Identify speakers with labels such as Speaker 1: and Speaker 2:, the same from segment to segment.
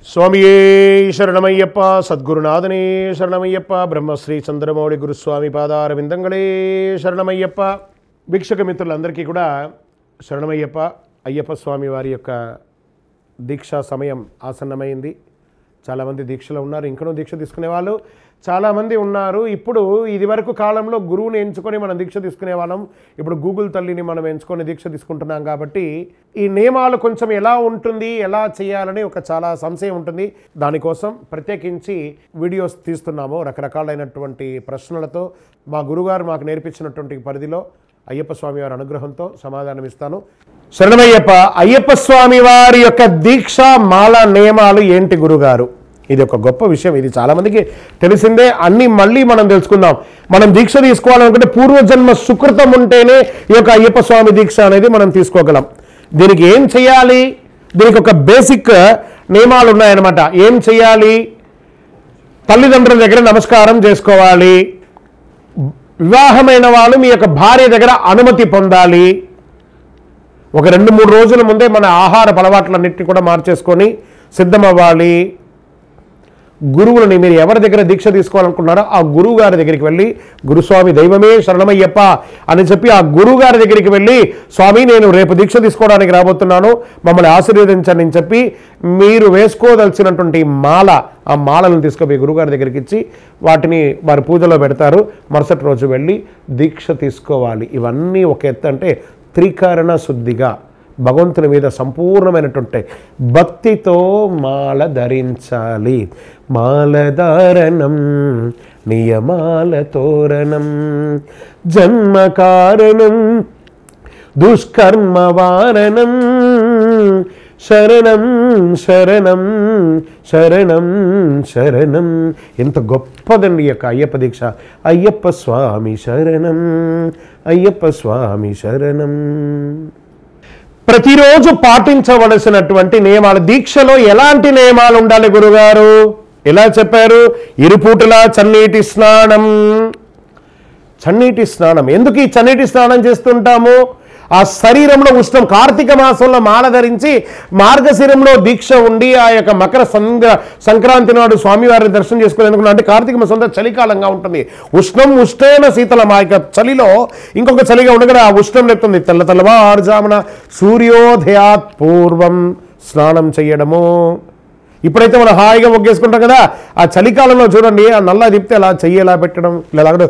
Speaker 1: స్వామియే శరణమయ్యప్ప సద్గురునాథనే శరణమయ్యప్ప బ్రహ్మశ్రీ చంద్రమౌళి గురుస్వామి పాదారవిందంగళే శరణమయ్యప్ప వీక్షక మిత్రులందరికీ కూడా శరణమయ్యప్ప అయ్యప్ప స్వామి వారి యొక్క దీక్షా సమయం ఆసన్నమైంది చాలామంది దీక్షలో ఉన్నారు ఇంకనూ దీక్ష తీసుకునే వాళ్ళు చాలామంది ఉన్నారు ఇప్పుడు ఇది వరకు కాలంలో గురువుని ఎంచుకొని మనం దీక్ష తీసుకునే వాళ్ళం ఇప్పుడు గూగుల్ తల్లిని మనం ఎంచుకొని దీక్ష తీసుకుంటున్నాం కాబట్టి ఈ నియమాలు కొంచెం ఎలా ఉంటుంది ఎలా చేయాలని ఒక చాలా సంశయం ఉంటుంది దానికోసం ప్రత్యేకించి వీడియోస్ తీస్తున్నాము రకరకాలైనటువంటి ప్రశ్నలతో మా గురుగారు మాకు నేర్పించినటువంటి పరిధిలో అయ్యప్ప స్వామి వారి అనుగ్రహంతో సమాధానం ఇస్తాను శరణమయ్యప్ప అయ్యప్ప స్వామి వారి యొక్క దీక్ష మాల నియమాలు ఏంటి గురుగారు ఇది ఒక గొప్ప విషయం ఇది చాలామందికి తెలిసిందే అన్ని మళ్ళీ మనం తెలుసుకుందాం మనం దీక్ష తీసుకోవాలనుకుంటే పూర్వజన్మ సుకృతం ఉంటేనే ఈ యొక్క అయ్యప్ప స్వామి దీక్ష అనేది మనం తీసుకోగలం దీనికి ఏం చేయాలి దీనికి ఒక బేసిక్ నియమాలు ఉన్నాయన్నమాట ఏం చేయాలి తల్లిదండ్రుల దగ్గర నమస్కారం చేసుకోవాలి వివాహమైన వాళ్ళు మీ యొక్క భార్య దగ్గర అనుమతి పొందాలి ఒక రెండు మూడు రోజుల ముందే మన ఆహార అలవాట్లన్నింటినీ కూడా మార్చేసుకొని సిద్ధమవ్వాలి గురువులని మీరు ఎవరి దగ్గర దీక్ష తీసుకోవాలనుకున్నారో ఆ గురువు గారి దగ్గరికి వెళ్ళి గురుస్వామి దైవమే శరణమయ్యప్ప అని చెప్పి ఆ గురువు గారి దగ్గరికి వెళ్ళి స్వామి నేను రేపు దీక్ష తీసుకోవడానికి రాబోతున్నాను మమ్మల్ని ఆశీర్వదించండి అని చెప్పి మీరు వేసుకోదలిచినటువంటి మాల ఆ మాలను తీసుకుపోయి గురువుగారి దగ్గరికి ఇచ్చి వాటిని వారి పూజలో పెడతారు మరుసటి రోజు వెళ్ళి దీక్ష తీసుకోవాలి ఇవన్నీ ఒక ఎత్తు అంటే త్రికరణ శుద్ధిగా భగవంతుని మీద సంపూర్ణమైనటువంటి భక్తితో మాల ధరించాలి మాలధారణం నియమాల తోరణం జన్మ కారణం దుష్కర్మ వారణం శరణం శరణం శరణం శరణం ఎంత గొప్పదండి ఈ యొక్క అయ్యప్ప దీక్ష అయ్యప్ప స్వామి శరణం అయ్యప్ప స్వామి శరణం ప్రతిరోజు పాటించవలసినటువంటి నియమాలు దీక్షలో ఎలాంటి నియమాలు ఉండాలి గురుగారు ఎలా చెప్పారు ఇరుపూటల చన్నీటి స్నానం చన్నీటి స్నానం ఎందుకు ఈ చన్నీటి స్నానం చేస్తుంటాము ఆ శరీరంలో ఉష్ణం కార్తీక మాసంలో మాల ధరించి మార్గశిరంలో దీక్ష ఉండి ఆ యొక్క మకర సంగ్ర సంక్రాంతి నాడు స్వామివారిని దర్శనం చేసుకునేందుకు అంటే కార్తీక మాసం అంతా చలికాలంగా ఉంటుంది ఉష్ణం ఉష్ణేన శీతలం ఆ యొక్క చలిలో ఇంకొక చలిగా ఉండగా ఆ ఉష్ణం లేపుతుంది తెల్ల తెల్లవారుజామున సూర్యోదయాత్ పూర్వం స్నానం చేయడము ఇప్పుడైతే మనం హాయిగా మొగ్గేసుకుంటాం కదా ఆ చలికాలంలో చూడండి ఆ నల్ల తిప్పితే అలా చెయ్యి ఎలా పెట్టడం ఇలా లాగడం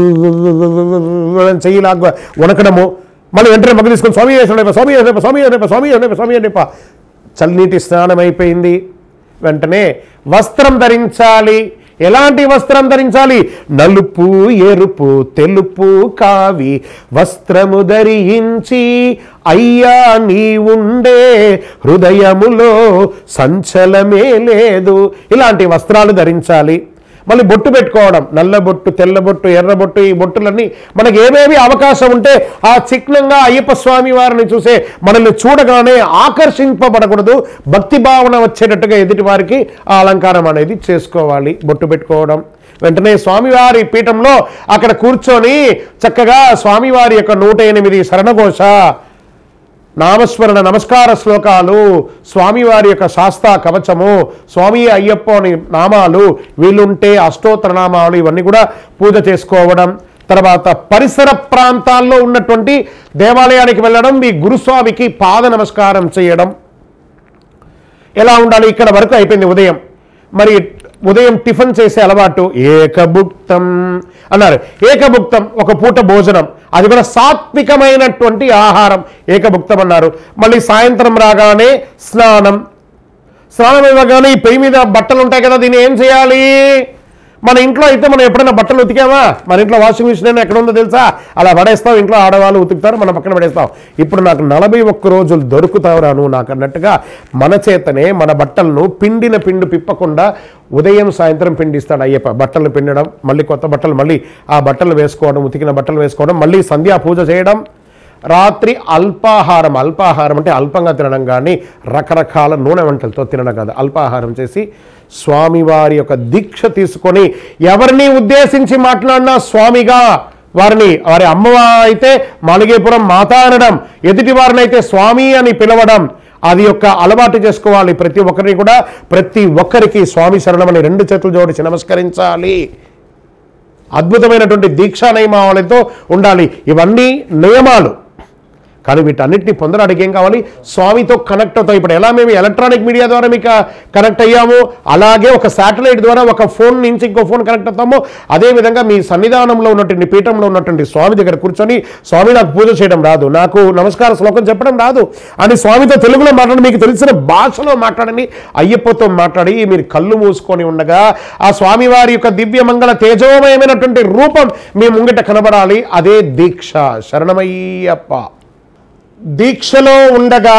Speaker 1: చెయ్యి లాగా వణకడము మళ్ళీ వెంటనే మగ్గ తీసుకొని స్వామి వేసండి స్వామి వేసండి స్వామి వేసండి స్వామి వేసండి స్వామి వేసండి చల్లనీటి స్నానం అయిపోయింది వెంటనే వస్త్రం ధరించాలి ఎలాంటి వస్త్రం ధరించాలి నలుపు ఎరుపు తెలుపు కావి వస్త్రము ధరించి అయ్యా నీ ఉండే హృదయములో సంచలమే లేదు ఇలాంటి వస్త్రాలు ధరించాలి మళ్ళీ బొట్టు పెట్టుకోవడం నల్ల బొట్టు తెల్ల బొట్టు ఎర్ర బొట్టు ఈ బొట్టులన్నీ మనకి ఏమేమి అవకాశం ఉంటే ఆ చిహ్నంగా అయ్యప్ప స్వామి వారిని చూసే మనల్ని చూడగానే ఆకర్షింపబడకూడదు భక్తి భావన వచ్చేటట్టుగా ఎదుటి వారికి ఆ అలంకారం అనేది చేసుకోవాలి బొట్టు పెట్టుకోవడం వెంటనే స్వామివారి పీఠంలో అక్కడ కూర్చొని చక్కగా స్వామివారి యొక్క నూట ఎనిమిది శరణఘోష నామస్మరణ నమస్కార శ్లోకాలు స్వామివారి యొక్క శాస్తా కవచము స్వామి అయ్యప్ప అని నామాలు వీళ్ళుంటే అష్టోత్తర నామాలు ఇవన్నీ కూడా పూజ చేసుకోవడం తర్వాత పరిసర ప్రాంతాల్లో ఉన్నటువంటి దేవాలయానికి వెళ్ళడం మీ గురుస్వామికి పాద నమస్కారం చేయడం ఎలా ఉండాలి ఇక్కడ వరకు అయిపోయింది ఉదయం మరి ఉదయం టిఫిన్ చేసే అలవాటు ఏకభుక్తం అన్నారు ఏకభుక్తం ఒక పూట భోజనం అది కూడా సాత్వికమైనటువంటి ఆహారం ఏకభుక్తం అన్నారు మళ్ళీ సాయంత్రం రాగానే స్నానం స్నానం ఇవ్వగానే ఈ పెయి మీద బట్టలు ఉంటాయి కదా దీన్ని ఏం చేయాలి మన ఇంట్లో అయితే మనం ఎప్పుడైనా బట్టలు ఉతికామా మన ఇంట్లో వాషింగ్ మిషన్ అయినా ఎక్కడ ఉందో తెలుసా అలా పడేస్తాం ఇంట్లో ఆడవాళ్ళు ఉతుకుతారు మనం పక్కన పడేస్తాం ఇప్పుడు నాకు నలభై ఒక్క రోజులు దొరుకుతావురా నువ్వు నాకు అన్నట్టుగా మన చేతనే మన బట్టలను పిండిన పిండి పిప్పకుండా ఉదయం సాయంత్రం పిండిస్తాడు అయ్యప్ప బట్టలు పిండడం మళ్ళీ కొత్త బట్టలు మళ్ళీ ఆ బట్టలు వేసుకోవడం ఉతికిన బట్టలు వేసుకోవడం మళ్ళీ సంధ్యా పూజ చేయడం రాత్రి అల్పాహారం అల్పాహారం అంటే అల్పంగా తినడం కానీ రకరకాల నూనె వంటలతో తినడం కాదు అల్పాహారం చేసి స్వామివారి యొక్క దీక్ష తీసుకొని ఎవరిని ఉద్దేశించి మాట్లాడినా స్వామిగా వారిని వారి అమ్మవారు అయితే మాలిగేపురం మాత అనడం ఎదుటి వారినైతే స్వామి అని పిలవడం అది యొక్క అలవాటు చేసుకోవాలి ప్రతి ఒక్కరిని కూడా ప్రతి ఒక్కరికి స్వామి శరణమని రెండు చేతులు జోడించి నమస్కరించాలి అద్భుతమైనటువంటి దీక్షా నియమావళితో ఉండాలి ఇవన్నీ నియమాలు కానీ వీటన్నిటిని పొందడానికి ఏం కావాలి స్వామితో కనెక్ట్ అవుతాం ఇప్పుడు ఎలా మేము ఎలక్ట్రానిక్ మీడియా ద్వారా మీకు కనెక్ట్ అయ్యామో అలాగే ఒక శాటిలైట్ ద్వారా ఒక ఫోన్ నుంచి ఇంకో ఫోన్ కనెక్ట్ అవుతామో అదేవిధంగా మీ సన్నిధానంలో ఉన్నటువంటి పీఠంలో ఉన్నటువంటి స్వామి దగ్గర కూర్చొని స్వామి నాకు పూజ చేయడం రాదు నాకు నమస్కార శ్లోకం చెప్పడం రాదు అని స్వామితో తెలుగులో మాట్లాడి మీకు తెలిసిన భాషలో మాట్లాడని అయ్యప్పతో మాట్లాడి మీరు కళ్ళు మూసుకొని ఉండగా ఆ స్వామివారి యొక్క దివ్య మంగళ తేజోమయమైనటువంటి రూపం మీ ముంగిట కనబడాలి అదే దీక్ష శరణమయ్యప్ప దీక్షలో ఉండగా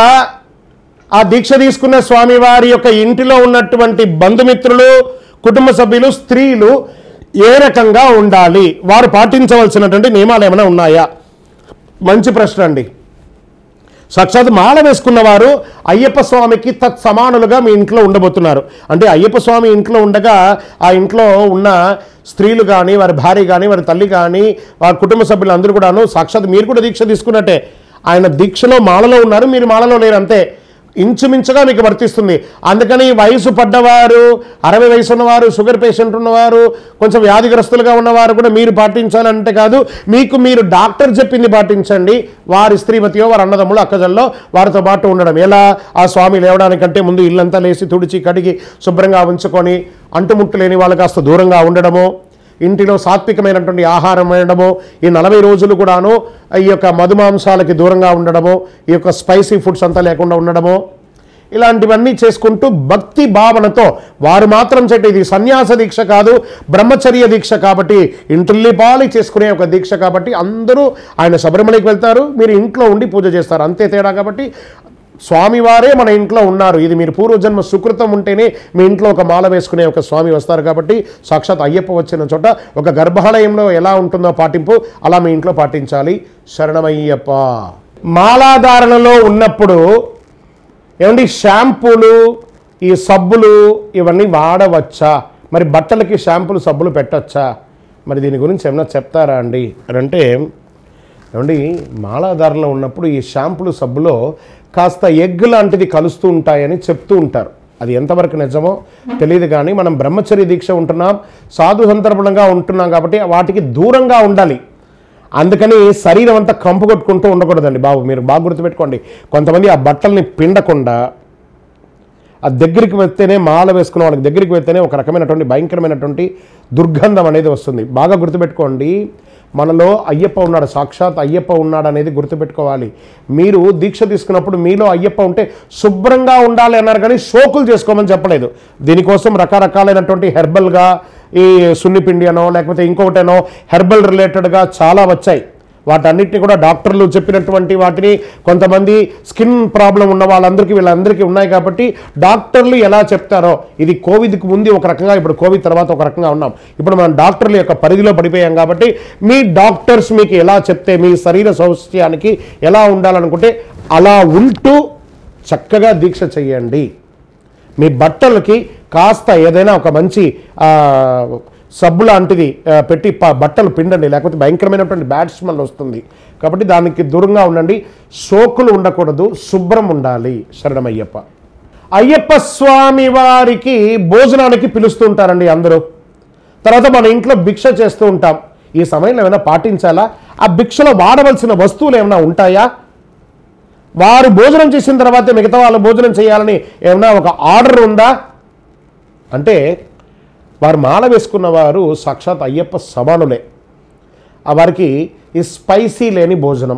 Speaker 1: ఆ దీక్ష తీసుకున్న స్వామివారి యొక్క ఇంటిలో ఉన్నటువంటి బంధుమిత్రులు కుటుంబ సభ్యులు స్త్రీలు ఏ రకంగా ఉండాలి వారు పాటించవలసినటువంటి నియమాలు ఏమైనా ఉన్నాయా మంచి ప్రశ్న అండి సాక్షాత్ మాల వేసుకున్న వారు అయ్యప్ప స్వామికి తత్సమానులుగా మీ ఇంట్లో ఉండబోతున్నారు అంటే అయ్యప్ప స్వామి ఇంట్లో ఉండగా ఆ ఇంట్లో ఉన్న స్త్రీలు కానీ వారి భార్య కానీ వారి తల్లి కానీ వారి కుటుంబ సభ్యులు అందరూ కూడాను సాక్షాత్ మీరు కూడా దీక్ష తీసుకున్నట్టే ఆయన దీక్షలో మాలలో ఉన్నారు మీరు మాలలో లేరు అంతే ఇంచుమించుగా మీకు వర్తిస్తుంది అందుకని వయసు పడ్డవారు అరవై వయసు ఉన్నవారు షుగర్ పేషెంట్ ఉన్నవారు కొంచెం వ్యాధిగ్రస్తులుగా ఉన్నవారు కూడా మీరు పాటించాలంటే కాదు మీకు మీరు డాక్టర్ చెప్పింది పాటించండి వారి స్త్రీమతియో వారి అన్నదమ్ములు అక్కజల్లో వారితో పాటు ఉండడం ఎలా ఆ స్వామి లేవడానికంటే ముందు ఇల్లంతా లేచి తుడిచి కడిగి శుభ్రంగా ఉంచుకొని అంటుముట్టు లేని వాళ్ళు కాస్త దూరంగా ఉండడము ఇంటిలో సాత్వికమైనటువంటి ఆహారం వేయడము ఈ నలభై రోజులు కూడాను ఈ యొక్క మధుమాంసాలకి దూరంగా ఉండడము ఈ యొక్క స్పైసీ ఫుడ్స్ అంతా లేకుండా ఉండడము ఇలాంటివన్నీ చేసుకుంటూ భక్తి భావనతో వారు మాత్రం చెట్టు ఇది సన్యాస దీక్ష కాదు బ్రహ్మచర్య దీక్ష కాబట్టి ఇంటిల్లిపాలి చేసుకునే ఒక దీక్ష కాబట్టి అందరూ ఆయన శబరిమలకి వెళ్తారు మీరు ఇంట్లో ఉండి పూజ చేస్తారు అంతే తేడా కాబట్టి స్వామివారే మన ఇంట్లో ఉన్నారు ఇది మీరు పూర్వజన్మ సుకృతం ఉంటేనే మీ ఇంట్లో ఒక మాల వేసుకునే ఒక స్వామి వస్తారు కాబట్టి సాక్షాత్ అయ్యప్ప వచ్చిన చోట ఒక గర్భాలయంలో ఎలా ఉంటుందో పాటింపు అలా మీ ఇంట్లో పాటించాలి శరణమయ్యప్ప మాలాధారణలో ఉన్నప్పుడు ఏమండి షాంపూలు ఈ సబ్బులు ఇవన్నీ వాడవచ్చా మరి బట్టలకి షాంపూలు సబ్బులు పెట్టచ్చా మరి దీని గురించి ఏమైనా చెప్తారా అండి అని అంటే ఏమండి మాలాధారలో ఉన్నప్పుడు ఈ షాంపూలు సబ్బులో కాస్త ఎగ్ లాంటిది కలుస్తూ ఉంటాయని చెప్తూ ఉంటారు అది ఎంతవరకు నిజమో తెలియదు కానీ మనం బ్రహ్మచర్య దీక్ష ఉంటున్నాం సాధు సందర్భంగా ఉంటున్నాం కాబట్టి వాటికి దూరంగా ఉండాలి అందుకని శరీరం అంతా కంపు కొట్టుకుంటూ ఉండకూడదండి బాబు మీరు బాగా గుర్తుపెట్టుకోండి కొంతమంది ఆ బట్టల్ని పిండకుండా ఆ దగ్గరికి వెళ్తేనే మాల వేసుకున్న వాళ్ళకి దగ్గరికి వెళ్తేనే ఒక రకమైనటువంటి భయంకరమైనటువంటి దుర్గంధం అనేది వస్తుంది బాగా గుర్తుపెట్టుకోండి మనలో అయ్యప్ప ఉన్నాడు సాక్షాత్ అయ్యప్ప ఉన్నాడు అనేది గుర్తుపెట్టుకోవాలి మీరు దీక్ష తీసుకున్నప్పుడు మీలో అయ్యప్ప ఉంటే శుభ్రంగా ఉండాలి అన్నారు కానీ షోకులు చేసుకోమని చెప్పలేదు దీనికోసం రకరకాలైనటువంటి హెర్బల్గా ఈ సున్నిపిండి అనో లేకపోతే ఇంకొకటనో హెర్బల్ రిలేటెడ్గా చాలా వచ్చాయి వాటన్నిటిని కూడా డాక్టర్లు చెప్పినటువంటి వాటిని కొంతమంది స్కిన్ ప్రాబ్లం ఉన్న వాళ్ళందరికీ వీళ్ళందరికీ ఉన్నాయి కాబట్టి డాక్టర్లు ఎలా చెప్తారో ఇది కోవిడ్కి ముందు ఒక రకంగా ఇప్పుడు కోవిడ్ తర్వాత ఒక రకంగా ఉన్నాం ఇప్పుడు మనం డాక్టర్ల యొక్క పరిధిలో పడిపోయాం కాబట్టి మీ డాక్టర్స్ మీకు ఎలా చెప్తే మీ శరీర సౌష్ఠ్యానికి ఎలా ఉండాలనుకుంటే అలా ఉంటూ చక్కగా దీక్ష చెయ్యండి మీ బట్టలకి కాస్త ఏదైనా ఒక మంచి ఆ, సబ్బు లాంటిది ఆ, పెట్టి ప- బట్టలు పిండండి లేకపోతే భయంకరమైనటువంటి బ్యాడ్ స్మెల్ వస్తుంది కాబట్టి దానికి దూరంగా ఉండండి సోకులు ఉండకూడదు శుభ్రం ఉండాలి శరణమయ్యప్ప అయ్యప్ప స్వామి వారికి భోజనానికి పిలుస్తూ ఉంటారండి అందరూ తర్వాత మన ఇంట్లో భిక్ష చేస్తూ ఉంటాం ఈ సమయంలో ఏమైనా పాటించాలా ఆ భిక్షలో వాడవలసిన వస్తువులు ఏమైనా ఉంటాయా వారు భోజనం చేసిన తర్వాత మిగతా వాళ్ళు భోజనం చేయాలని ఏమైనా ఒక ఆర్డర్ ఉందా అంటే వారు మాల వేసుకున్న వారు సాక్షాత్ అయ్యప్ప సమానులే ఆ వారికి ఈ స్పైసీ లేని భోజనం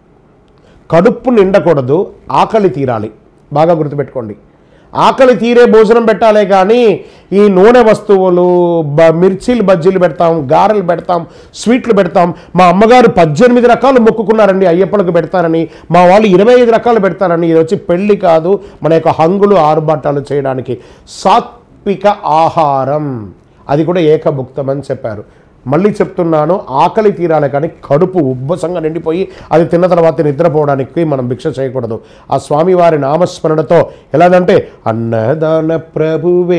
Speaker 1: కడుపు నిండకూడదు ఆకలి తీరాలి బాగా గుర్తుపెట్టుకోండి ఆకలి తీరే భోజనం పెట్టాలే కానీ ఈ నూనె వస్తువులు బ మిర్చీలు బజ్జీలు పెడతాం గారెలు పెడతాం స్వీట్లు పెడతాం మా అమ్మగారు పద్దెనిమిది రకాలు మొక్కుకున్నారండి అయ్యప్పలకు పెడతారని మా వాళ్ళు ఇరవై ఐదు రకాలు పెడతారని ఇది వచ్చి పెళ్ళి కాదు మన యొక్క హంగులు ఆరుబాటాలు చేయడానికి సాత్విక ఆహారం అది కూడా ఏకభుక్తం అని చెప్పారు మళ్ళీ చెప్తున్నాను ఆకలి తీరాలి కానీ కడుపు ఉబ్బసంగా నిండిపోయి అది తిన్న తర్వాత నిద్రపోవడానికి మనం భిక్ష చేయకూడదు ఆ స్వామివారి నామస్మరణతో ఎలాగంటే అన్నదాన ప్రభువే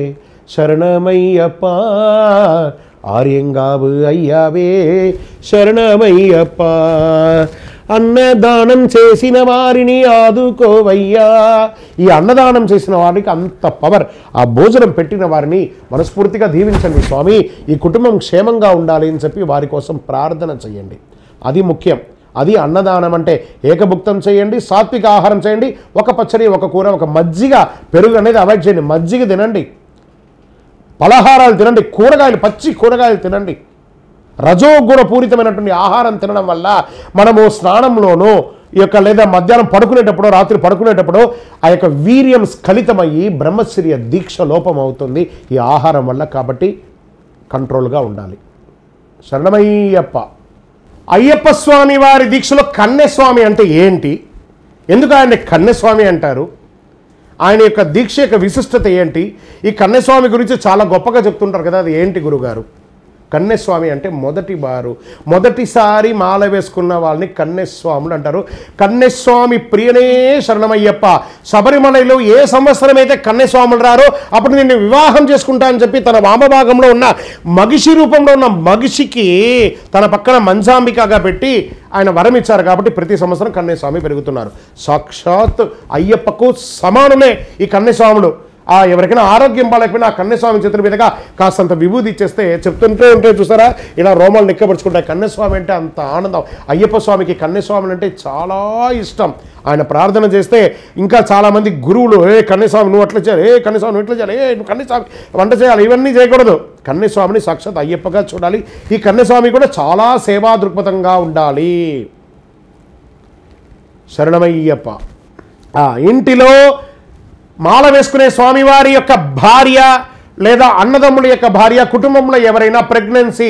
Speaker 1: శరణమయ్యప్ప ఆర్యంగావు అయ్యావే శరణమయ్యప్ప అన్నదానం చేసిన వారిని ఆదుకోవయ్యా ఈ అన్నదానం చేసిన వారికి అంత పవర్ ఆ భోజనం పెట్టిన వారిని మనస్ఫూర్తిగా దీవించండి స్వామి ఈ కుటుంబం క్షేమంగా ఉండాలి అని చెప్పి వారి కోసం ప్రార్థన చేయండి అది ముఖ్యం అది అన్నదానం అంటే ఏకభుక్తం చేయండి సాత్విక ఆహారం చేయండి ఒక పచ్చడి ఒక కూర ఒక మజ్జిగ పెరుగు అనేది అవాయిడ్ చేయండి మజ్జిగ తినండి పలహారాలు తినండి కూరగాయలు పచ్చి కూరగాయలు తినండి రజోగుణ పూరితమైనటువంటి ఆహారం తినడం వల్ల మనము స్నానంలోనూ ఈ యొక్క లేదా మధ్యాహ్నం పడుకునేటప్పుడు రాత్రి పడుకునేటప్పుడు ఆ యొక్క వీర్యం స్ఖలితమయ్యి బ్రహ్మచర్య దీక్ష లోపం అవుతుంది ఈ ఆహారం వల్ల కాబట్టి కంట్రోల్గా ఉండాలి శరణమయ్యప్ప అయ్యప్ప స్వామి వారి దీక్షలో కన్నెస్వామి అంటే ఏంటి ఎందుకు ఆయన కన్నెస్వామి అంటారు ఆయన యొక్క దీక్ష యొక్క విశిష్టత ఏంటి ఈ కన్యస్వామి గురించి చాలా గొప్పగా చెప్తుంటారు కదా అది ఏంటి గురుగారు కన్యస్వామి అంటే మొదటి బారు మొదటిసారి మాల వేసుకున్న వాళ్ళని కన్యస్వాములు అంటారు కన్యస్వామి ప్రియనే శరణమయ్యప్ప శబరిమలలో ఏ సంవత్సరం అయితే కన్యస్వాములు రారో అప్పుడు నేను వివాహం చేసుకుంటా అని చెప్పి తన వామభాగంలో ఉన్న మగిషి రూపంలో ఉన్న మగిషికి తన పక్కన మంజాంబికగా పెట్టి ఆయన వరం ఇచ్చారు కాబట్టి ప్రతి సంవత్సరం కన్యస్వామి పెరుగుతున్నారు సాక్షాత్ అయ్యప్పకు సమానులే ఈ కన్యస్వాములు ఆ ఎవరికైనా ఆరోగ్యం బాగాలేకపోయినా ఆ కన్యస్వామి చేతుల మీదుగా కాస్తంత విభూతి ఇచ్చేస్తే చెప్తుంటే ఉంటే చూసారా ఇలా రోమాలు నిక్కబరుచుకుంటాయి కన్యస్వామి అంటే అంత ఆనందం అయ్యప్ప స్వామికి కన్యస్వామి అంటే చాలా ఇష్టం ఆయన ప్రార్థన చేస్తే ఇంకా చాలామంది గురువులు ఏ కన్యస్వామి నువ్వు అట్లా చేయాలి ఏ కన్యస్వామి నువ్వు ఇట్లా చేయాలి ఏ నువ్వు కన్యస్వామి వంట చేయాలి ఇవన్నీ చేయకూడదు కన్యస్వామిని సాక్షాత్ అయ్యప్పగా చూడాలి ఈ కన్యస్వామి కూడా చాలా సేవా దృక్పథంగా ఉండాలి శరణమయ్యప్ప ఆ ఇంటిలో మాల వేసుకునే స్వామివారి యొక్క భార్య లేదా అన్నదమ్ముల యొక్క భార్య కుటుంబంలో ఎవరైనా ప్రెగ్నెన్సీ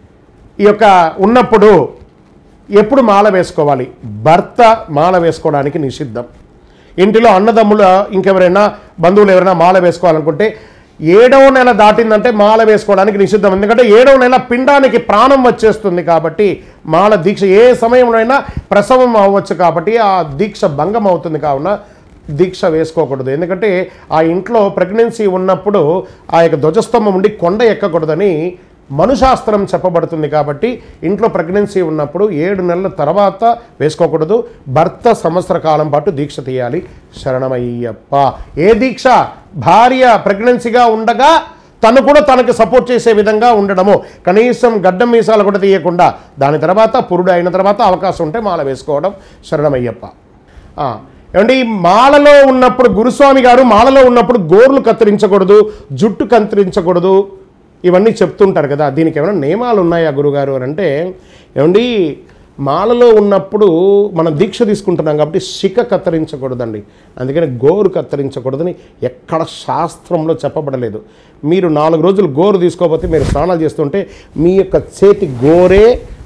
Speaker 1: ఈ యొక్క ఉన్నప్పుడు ఎప్పుడు మాల వేసుకోవాలి భర్త మాల వేసుకోవడానికి నిషిద్ధం ఇంటిలో అన్నదమ్ముల ఇంకెవరైనా బంధువులు ఎవరైనా మాల వేసుకోవాలనుకుంటే ఏడవ నెల దాటిందంటే మాల వేసుకోవడానికి నిషిద్ధం ఎందుకంటే ఏడవ నెల పిండానికి ప్రాణం వచ్చేస్తుంది కాబట్టి మాల దీక్ష ఏ సమయంలో అయినా ప్రసవం అవ్వచ్చు కాబట్టి ఆ దీక్ష భంగం అవుతుంది కావున దీక్ష వేసుకోకూడదు ఎందుకంటే ఆ ఇంట్లో ప్రెగ్నెన్సీ ఉన్నప్పుడు ఆ యొక్క ధ్వజస్తంభం ఉండి కొండ ఎక్కకూడదని మనుశాస్త్రం చెప్పబడుతుంది కాబట్టి ఇంట్లో ప్రెగ్నెన్సీ ఉన్నప్పుడు ఏడు నెలల తర్వాత వేసుకోకూడదు భర్త సంవత్సర కాలం పాటు దీక్ష తీయాలి శరణమయ్యప్ప ఏ దీక్ష భార్య ప్రెగ్నెన్సీగా ఉండగా తను కూడా తనకు సపోర్ట్ చేసే విధంగా ఉండడము కనీసం గడ్డం మీసాలు కూడా తీయకుండా దాని తర్వాత పురుడు అయిన తర్వాత అవకాశం ఉంటే మాల వేసుకోవడం శరణమయ్యప్ప ఆ, ఏమంటే ఈ మాలలో ఉన్నప్పుడు గురుస్వామి గారు మాలలో ఉన్నప్పుడు గోర్లు కత్తిరించకూడదు జుట్టు కత్తిరించకూడదు ఇవన్నీ చెప్తుంటారు కదా దీనికి ఏమైనా నియమాలు ఉన్నాయా గురుగారు అని అంటే ఏమండి మాలలో ఉన్నప్పుడు మనం దీక్ష తీసుకుంటున్నాం కాబట్టి శిఖ కత్తిరించకూడదండి అందుకని గోరు కత్తిరించకూడదని ఎక్కడ శాస్త్రంలో చెప్పబడలేదు మీరు నాలుగు రోజులు గోరు తీసుకోకపోతే మీరు స్నానాలు చేస్తుంటే మీ యొక్క చేతి గోరే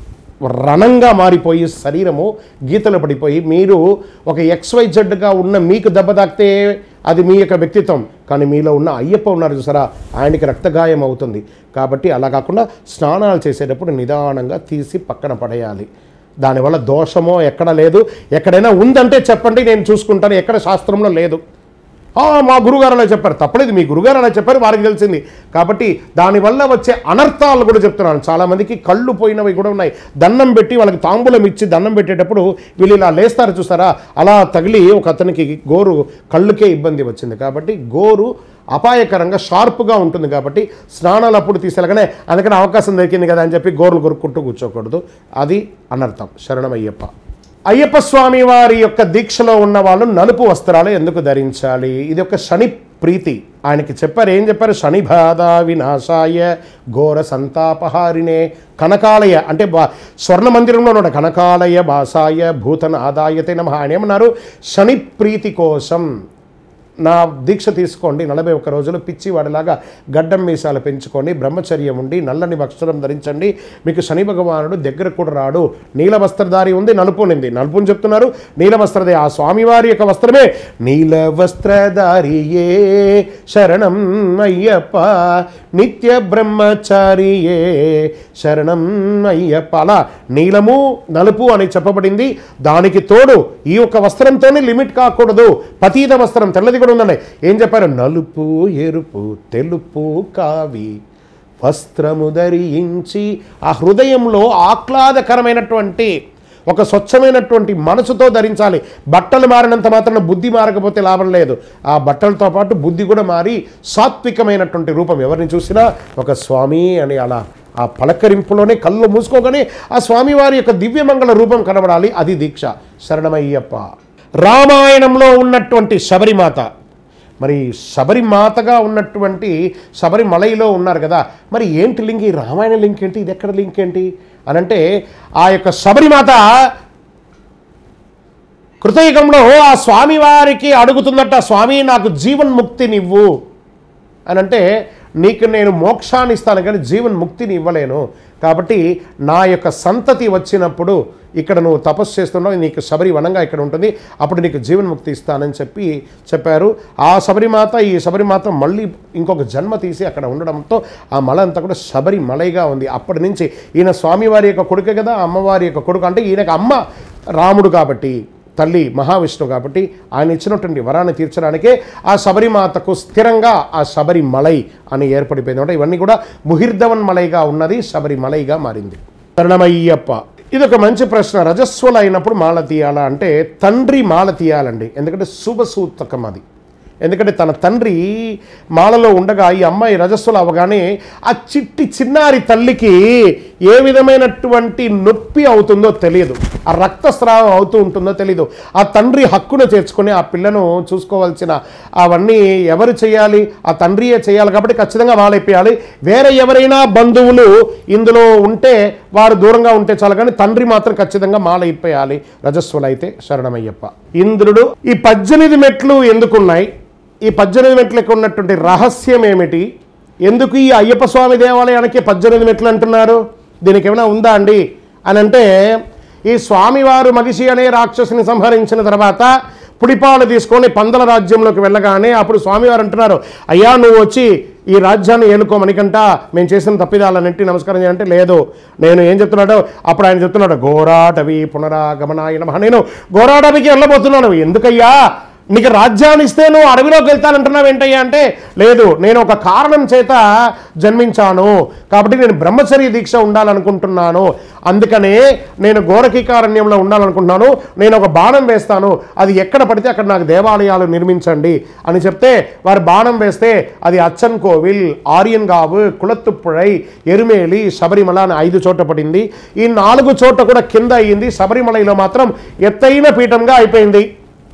Speaker 1: రణంగా మారిపోయి శరీరము గీతలు పడిపోయి మీరు ఒక ఎక్స్వై జెడ్గా ఉన్న మీకు దెబ్బ తాకితే అది మీ యొక్క వ్యక్తిత్వం కానీ మీలో ఉన్న అయ్యప్ప ఉన్నారు చూసారా ఆయనకి రక్తగాయం అవుతుంది కాబట్టి అలా కాకుండా స్నానాలు చేసేటప్పుడు నిదానంగా తీసి పక్కన పడేయాలి దానివల్ల దోషమో ఎక్కడ లేదు ఎక్కడైనా ఉందంటే చెప్పండి నేను చూసుకుంటాను ఎక్కడ శాస్త్రంలో లేదు "ఆ, మా గురుగారు అలా చెప్పారు తప్పలేదు మీ గురుగారు అలా చెప్పారు వారికి తెలిసింది కాబట్టి దానివల్ల వచ్చే అనర్థాలు కూడా చెప్తున్నాను చాలామందికి కళ్ళు పోయినవి కూడా ఉన్నాయి దండం పెట్టి వాళ్ళకి తాంబూలం ఇచ్చి దండం పెట్టేటప్పుడు వీళ్ళు ఇలా లేస్తారు చూసారా అలా తగిలి ఒక అతనికి గోరు కళ్ళుకే ఇబ్బంది వచ్చింది కాబట్టి గోరు అపాయకరంగా షార్ప్గా ఉంటుంది కాబట్టి స్నానాలు అప్పుడు తీసేలాగానే అందుకని అవకాశం దొరికింది కదా అని చెప్పి గోర్లు కొరుక్కుంటూ కూర్చోకూడదు అది అనర్థం శరణమయ్యప్ప అయ్యప్ప స్వామి వారి యొక్క దీక్షలో ఉన్న వాళ్ళు నలుపు వస్త్రాలు ఎందుకు ధరించాలి ఇది ఒక శని ప్రీతి ఆయనకి చెప్పారు ఏం చెప్పారు శని బాధ వినాశాయ ఘోర సంతాపహారినే కనకాలయ అంటే బా స్వర్ణ మందిరంలో ఉన్న కనకాలయ భాసాయ భూతన ఆదాయతే నమ ఆయన ఏమన్నారు శని ప్రీతి కోసం నా దీక్ష తీసుకోండి నలభై ఒక్క రోజులు పిచ్చివాడిలాగా గడ్డం మీసాలు పెంచుకోండి బ్రహ్మచర్యం ఉండి నల్లని వస్త్రం ధరించండి మీకు శని భగవానుడు దగ్గర కూడా రాడు నీల వస్త్రధారి ఉంది నలుపు ఉంది నలుపుని చెప్తున్నారు నీల వస్త్రదే ఆ స్వామివారి యొక్క వస్త్రమే నీల వస్త్రధారియే శరణం అయ్యప్ప నిత్య బ్రహ్మచారియే శరణం అయ్యప్ప అలా నీలము నలుపు అని చెప్పబడింది దానికి తోడు ఈ యొక్క వస్త్రంతోనే లిమిట్ కాకూడదు పతీత వస్త్రం తెల్లది కూడా ఉందండి ఏం చెప్పారు నలుపు ఎరుపు తెలుపు కావి వస్త్రము ధరించి ఆ హృదయంలో ఆహ్లాదకరమైనటువంటి ఒక స్వచ్ఛమైనటువంటి మనసుతో ధరించాలి బట్టలు మారినంత మాత్రం బుద్ధి మారకపోతే లాభం లేదు ఆ బట్టలతో పాటు బుద్ధి కూడా మారి సాత్వికమైనటువంటి రూపం ఎవరిని చూసినా ఒక స్వామి అని అలా ఆ పలకరింపులోనే కళ్ళు మూసుకోగానే ఆ స్వామివారి యొక్క దివ్యమంగళ రూపం కనబడాలి అది దీక్ష శరణమయ్యప్ప రామాయణంలో ఉన్నటువంటి శబరిమాత మరి శబరిమాతగా ఉన్నటువంటి శబరిమలైలో ఉన్నారు కదా మరి ఏంటి లింక్ ఈ రామాయణ లింక్ ఏంటి ఇది ఎక్కడ లింక్ ఏంటి అని అంటే ఆ యొక్క శబరిమాత కృతయుగంలో ఆ స్వామివారికి అడుగుతున్నట్ట స్వామి నాకు జీవన్ముక్తినివ్వు అని అంటే నీకు నేను మోక్షాన్ని ఇస్తాను కానీ జీవన్ ముక్తిని ఇవ్వలేను కాబట్టి నా యొక్క సంతతి వచ్చినప్పుడు ఇక్కడ నువ్వు తపస్సు చేస్తున్నావు నీకు శబరి వనంగా ఇక్కడ ఉంటుంది అప్పుడు నీకు జీవన్ముక్తి ఇస్తానని చెప్పి చెప్పారు ఆ శబరిమాత ఈ శబరిమాత మళ్ళీ ఇంకొక జన్మ తీసి అక్కడ ఉండడంతో ఆ మల అంతా కూడా శబరి మలైగా ఉంది అప్పటి నుంచి ఈయన స్వామివారి యొక్క కొడుకే కదా అమ్మవారి యొక్క కొడుకు అంటే ఈయనకు అమ్మ రాముడు కాబట్టి తల్లి మహావిష్ణువు కాబట్టి ఆయన ఇచ్చినటువంటి వరాన్ని తీర్చడానికే ఆ శబరిమాతకు స్థిరంగా ఆ శబరి మలై అని ఏర్పడిపోయింది అంటే ఇవన్నీ కూడా ముహిర్ధవన్ మలైగా ఉన్నది శబరి మలైగా మారింది శరణమయ్యప్ప ఇది ఒక మంచి ప్రశ్న రజస్వలు అయినప్పుడు మాల తీయాలా అంటే తండ్రి మాల తీయాలండి ఎందుకంటే శుభసూతకం అది ఎందుకంటే తన తండ్రి మాలలో ఉండగా ఈ అమ్మాయి రజస్సులు అవగానే ఆ చిట్టి చిన్నారి తల్లికి ఏ విధమైనటువంటి నొప్పి అవుతుందో తెలియదు ఆ రక్తస్రావం అవుతూ ఉంటుందో తెలియదు ఆ తండ్రి హక్కును చేర్చుకొని ఆ పిల్లను చూసుకోవాల్సిన అవన్నీ ఎవరు చేయాలి ఆ తండ్రియే చేయాలి కాబట్టి ఖచ్చితంగా మాలైపోయాలి వేరే ఎవరైనా బంధువులు ఇందులో ఉంటే వారు దూరంగా ఉంటే చాలు కానీ తండ్రి మాత్రం ఖచ్చితంగా మాలైపోయాలి రజస్వలైతే శరణమయ్యప్ప ఇంద్రుడు ఈ పద్దెనిమిది మెట్లు ఎందుకున్నాయి ఈ పద్దెనిమిది మెట్లకు ఉన్నటువంటి రహస్యం ఏమిటి ఎందుకు ఈ అయ్యప్ప స్వామి దేవాలయానికి పద్దెనిమిది మెట్లు అంటున్నారు దీనికి ఏమైనా ఉందా అండి అని అంటే ఈ స్వామివారు మగిషి అనే రాక్షసుని సంహరించిన తర్వాత పుడిపాలు తీసుకొని పందల రాజ్యంలోకి వెళ్ళగానే అప్పుడు స్వామివారు అంటున్నారు అయ్యా నువ్వు వచ్చి ఈ రాజ్యాన్ని ఏలుకోమనికంట మేము చేసిన తప్పిదాలన్నింటి నమస్కారం చేయాలంటే లేదు నేను ఏం చెప్తున్నాడో అప్పుడు ఆయన చెప్తున్నాడు గోరాటవి పునరాగమనాయ నమః నేను గోరాటవికి వెళ్ళబోతున్నాను ఎందుకయ్యా నీకు రాజ్యాన్ని ఇస్తే నువ్వు అడవిలోకి వెళ్తానంటున్నావు ఏంటయ్యా అంటే లేదు నేను ఒక కారణం చేత జన్మించాను కాబట్టి నేను బ్రహ్మచర్య దీక్ష ఉండాలనుకుంటున్నాను అందుకనే నేను గోరకీకారణ్యంలో ఉండాలనుకుంటున్నాను నేను ఒక బాణం వేస్తాను అది ఎక్కడ పడితే అక్కడ నాకు దేవాలయాలు నిర్మించండి అని చెప్తే వారు బాణం వేస్తే అది అచ్చన్ కోవిల్ ఆర్యన్గావు కుళత్తుప్పుഴై ఎరుమేలి శబరిమల అని ఐదు చోట్ల పడింది ఈ నాలుగు చోట్ల కూడా కింద అయ్యింది శబరిమలలో మాత్రం ఎత్తైన పీఠంగా అయిపోయింది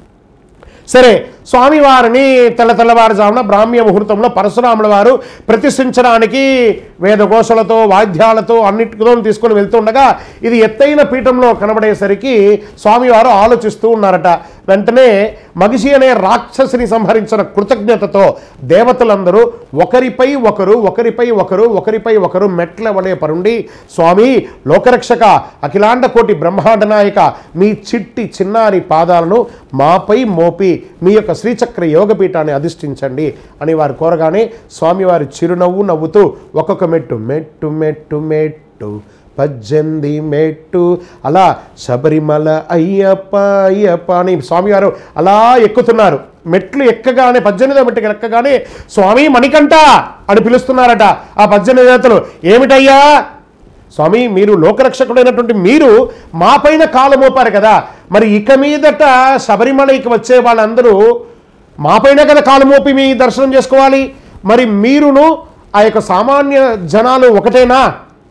Speaker 1: సరే స్వామివారిని తెల్ల తెల్లవారుజామున బ్రాహ్మ్య ముహూర్తంలో పరశురాముల వారు ప్రతిష్ఠించడానికి వేదఘోషలతో వాద్యాలతో అన్నిటితో తీసుకొని వెళ్తుండగా ఇది ఎత్తైన పీఠంలో కనబడేసరికి స్వామివారు ఆలోచిస్తూ ఉన్నారట వెంటనే మగిషి అనే రాక్షసిని సంహరించిన కృతజ్ఞతతో దేవతలందరూ ఒకరిపై ఒకరు ఒకరిపై ఒకరు ఒకరిపై ఒకరు మెట్ల వలె పరుండి స్వామి లోకరక్షక అఖిలాండ కోటి బ్రహ్మాండ నాయక మీ చిట్టి చిన్నారి పాదాలను మాపై మోపి మీ యొక్క శ్రీచక్ర యోగపీఠాన్ని అధిష్ఠించండి అని వారు కోరగానే స్వామివారి చిరునవ్వు నవ్వుతూ ఒక్కొక్క మెట్టు మెట్టు మెట్టు మెట్టు పద్దెనిమిది మెట్టు అలా శబరిమల అయ్యప్ప అయ్యప్ప అని స్వామివారు అలా ఎక్కుతున్నారు మెట్లు ఎక్కగానే పద్దెనిమిదో మెట్టుకి ఎక్కగానే స్వామి మణికంఠ అని పిలుస్తున్నారట ఆ పద్దెనిమిది దేవతలు ఏమిటయ్యా స్వామి మీరు లోకరక్షకుడైనటువంటి మీరు మా పైన కాలు మోపారు కదా మరి ఇక మీదట శబరిమలకి వచ్చే వాళ్ళందరూ మా పైన కదా కాలు మోపి మీ దర్శనం చేసుకోవాలి మరి మీరును ఆ యొక్క సామాన్య జనాలు ఒకటేనా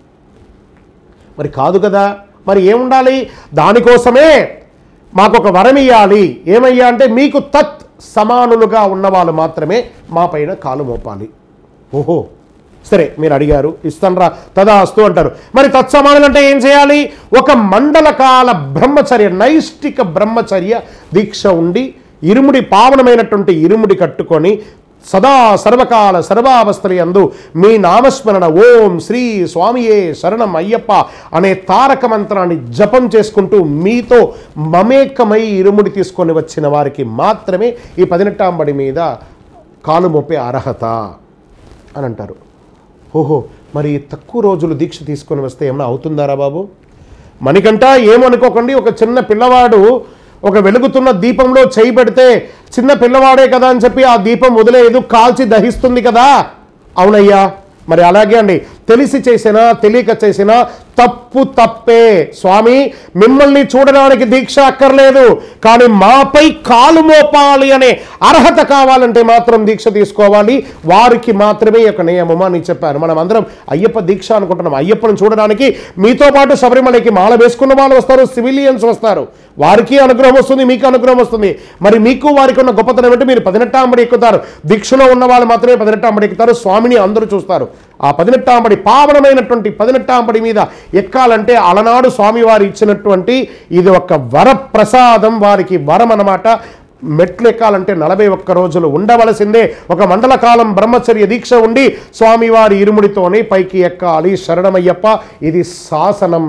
Speaker 1: మరి కాదు కదా మరి ఏముండాలి దానికోసమే మాకు ఒక వరం ఇవ్వాలి ఏమయ్యా అంటే మీకు తత్ సమానులుగా ఉన్నవాళ్ళు మాత్రమే మా పైన కాలు మోపాలి ఓహో సరే మీరు అడిగారు ఇస్తానరా తదాస్తు అంటారు మరి తత్సమానులు అంటే ఏం చేయాలి ఒక మండల కాల బ్రహ్మచర్య నైష్టిక బ్రహ్మచర్య దీక్ష ఉండి ఇరుముడి పావనమైనటువంటి ఇరుముడి కట్టుకొని సదా సర్వకాల సర్వావస్థల యందు మీ నామస్మరణ ఓం శ్రీ స్వామియే శరణం అయ్యప్ప అనే తారక మంత్రాన్ని జపం చేసుకుంటూ మీతో మమేకమై ఇరుముడి తీసుకొని వచ్చిన వారికి మాత్రమే ఈ పదినెట్టాం బడి మీద కాలు మోపే అర్హత అని అంటారు ఓహో మరి తక్కువ రోజులు దీక్ష తీసుకొని వస్తే ఏమైనా అవుతుందారా బాబు మనకంట ఏమనుకోకండి ఒక చిన్న పిల్లవాడు ఒక వెలుగుతున్న దీపంలో చేయి పెడితే చిన్న పిల్లవాడే కదా అని చెప్పి ఆ దీపం వదిలేదు కాల్చి దహిస్తుంది కదా అవునయ్యా మరి అలాగే అండి తెలిసి చేసినా తెలియక చేసినా తప్పు తప్పే స్వామి మిమ్మల్ని చూడడానికి దీక్ష అక్కర్లేదు కానీ మాపై కాలు మోపాలి అనే అర్హత కావాలంటే మాత్రం దీక్ష తీసుకోవాలి వారికి మాత్రమే ఈ యొక్క నియమం అని చెప్పారు మనం అందరం అయ్యప్ప దీక్ష అనుకుంటున్నాం అయ్యప్పను చూడడానికి మీతో పాటు శబరిమలకి మాల వేసుకున్న వాళ్ళు వస్తారు సివిలియన్స్ వస్తారు వారికి అనుగ్రహం వస్తుంది మీకు అనుగ్రహం వస్తుంది మరి మీకు వారికి ఉన్న గొప్పతనం అంటే మీరు పదినెట్టాంబడి ఎక్కుతారు దీక్షలో ఉన్న వాళ్ళు మాత్రమే పదినెట్టాంబడి ఎక్కుతారు స్వామిని అందరూ చూస్తారు ఆ పదినెట్టాంబడి పావనమైనటువంటి పదినెట్టాంబడి మీద ఎక్కాలంటే అలనాడు స్వామివారు ఇచ్చినటువంటి ఇది ఒక వరప్రసాదం వారికి వరం అన్నమాట మెట్లు ఎక్కాలంటే నలభై ఒక్క రోజులు ఉండవలసిందే ఒక మండల కాలం బ్రహ్మచర్య దీక్ష ఉండి స్వామివారి ఇరుముడితోనే పైకి ఎక్కాలి శరణమయ్యప్ప ఇది శాసనం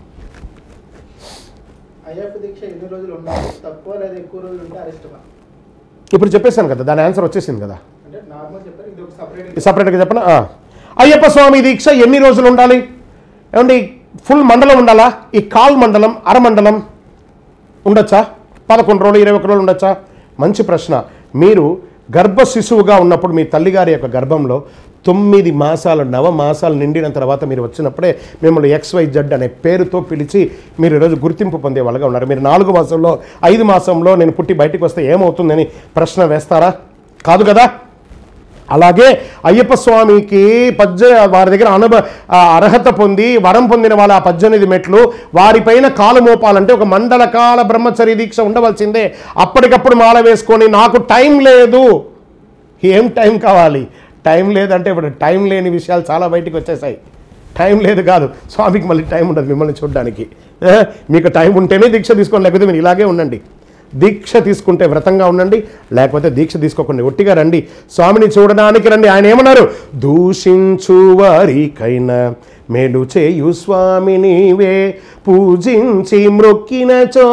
Speaker 2: అయ్యప్ప దీక్ష ఎన్ని రోజులు ఉండాలి తక్కువ లేదా ఎక్కువ రోజులు ఉంటే అరిష్టమా
Speaker 1: ఇప్పుడు చెప్పేశాను కదా దాని ఆన్సర్ వచ్చేసింది కదా
Speaker 2: అంటే నార్మల్ చెప్పారు ఇది ఒక సపరేట్
Speaker 1: సపరేట్గా చెప్పనా ఆ. అయ్యప్ప స్వామి దీక్ష ఎన్ని రోజులు ఉండాలి ఏమండి ఫుల్ మండలం ఉండాలా ఈ కాల్ మండలం అరమండలం ఉండొచ్చా పదకొండు రోజులు ఇరవై ఒక్క రోజులు ఉండొచ్చా మంచి ప్రశ్న మీరు గర్భ శిశువుగా ఉన్నప్పుడు మీ తల్లిగారి యొక్క గర్భంలో తొమ్మిది మాసాలు నవ మాసాలు నిండిన తర్వాత మీరు వచ్చినప్పుడే మిమ్మల్ని ఎక్స్వై జడ్ అనే పేరుతో పిలిచి మీరు ఈరోజు గుర్తింపు పొందే వాళ్ళగా ఉన్నారు మీరు నాలుగు మాసంలో ఐదు మాసంలో నేను పుట్టి బయటికి వస్తే ఏమవుతుందని ప్రశ్న వేస్తారా కాదు కదా అలాగే అయ్యప్ప స్వామికి పజ్జ వారి దగ్గర అనుభ ఆ అర్హత పొంది వరం పొందిన వాళ్ళ ఆ పద్దెనిమిది మెట్లు వారిపైన కాలు మోపాలంటే ఒక మండల కాల బ్రహ్మచర్య దీక్ష ఉండవలసిందే అప్పటికప్పుడు మాల వేసుకొని నాకు టైం లేదు ఏం టైం కావాలి టైం లేదంటే ఇప్పుడు టైం లేని విషయాలు చాలా బయటికి వచ్చేసాయి టైం లేదు కాదు స్వామికి మళ్ళీ టైం ఉండదు మిమ్మల్ని చూడడానికి ఏ? మీకు టైం ఉంటేనే దీక్ష తీసుకోండి లేకపోతే మీరు ఇలాగే ఉండండి దీక్ష తీసుకుంటే వ్రతంగా ఉండండి లేకపోతే దీక్ష తీసుకోకండి ఒట్టిగా రండి స్వామిని చూడడానికి రండి ఆయన ఏమన్నారు దూషించు వారికైనా మేలు చేయు స్వామి నీవే పూజించి మ్రొక్కినచో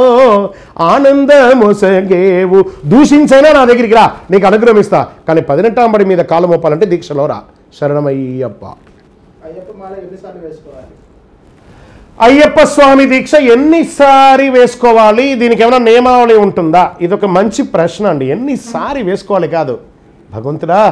Speaker 1: ఆనందమొసగేవు దూషించైనా నా దగ్గరికి రా నీకు అనుగ్రహిస్తా కానీ పదినెట్టాంబడి మీద కాలు మోపాలంటే దీక్షలో రా శరణమయ్యప్ప
Speaker 2: అయ్యప్ప మాల ఎన్నిసార్లు వేసుకోవాలి
Speaker 1: అయ్యప్ప స్వామి దీక్ష ఎన్నిసారి వేసుకోవాలి దీనికి ఏమైనా నియమావళి ఉంటుందా ఇది ఒక మంచి ప్రశ్న అండి ఎన్నిసారి వేసుకోవాలి కాదు భగవంతుడా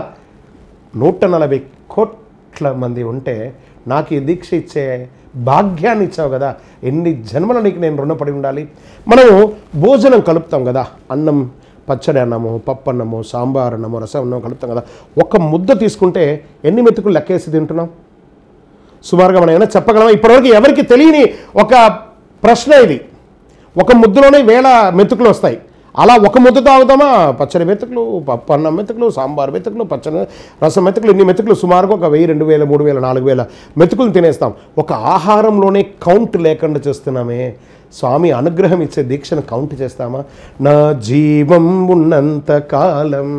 Speaker 1: నూట నలభై కోట్ల మంది ఉంటే నాకు ఈ దీక్ష ఇచ్చే భాగ్యాన్ని ఇచ్చావు కదా ఎన్ని జన్మల నీకు నేను రుణపడి ఉండాలి మనము భోజనం కలుపుతాం కదా అన్నం పచ్చడి అన్నము పప్పు అన్నము సాంబార్ అన్నము రసం అన్నం కలుపుతాం కదా ఒక ముద్ద తీసుకుంటే ఎన్ని మెతుకులు లెక్కేసి తింటున్నాం సుమారుగా మనం ఏమైనా చెప్పగలమా ఇప్పటివరకు ఎవరికి తెలియని ఒక ప్రశ్న ఇది ఒక ముద్దలోనే వేల మెతుకులు వస్తాయి అలా ఒక ముద్ద తాగుతామా పచ్చడి మెతుకులు పప్పు అన్నం మెతుకులు సాంబార్ మెతుకులు పచ్చడి రసం మెతుకులు ఇన్ని మెతుకులు సుమారుగా ఒక వెయ్యి రెండు వేల మూడు వేల నాలుగు వేల మెతుకులు తినేస్తాం ఒక ఆహారంలోనే కౌంట్ లేకుండా చేస్తున్నామే స్వామి అనుగ్రహం ఇచ్చే దీక్షను కౌంట్ చేస్తామా నా జీవం ఉన్నంత కాలం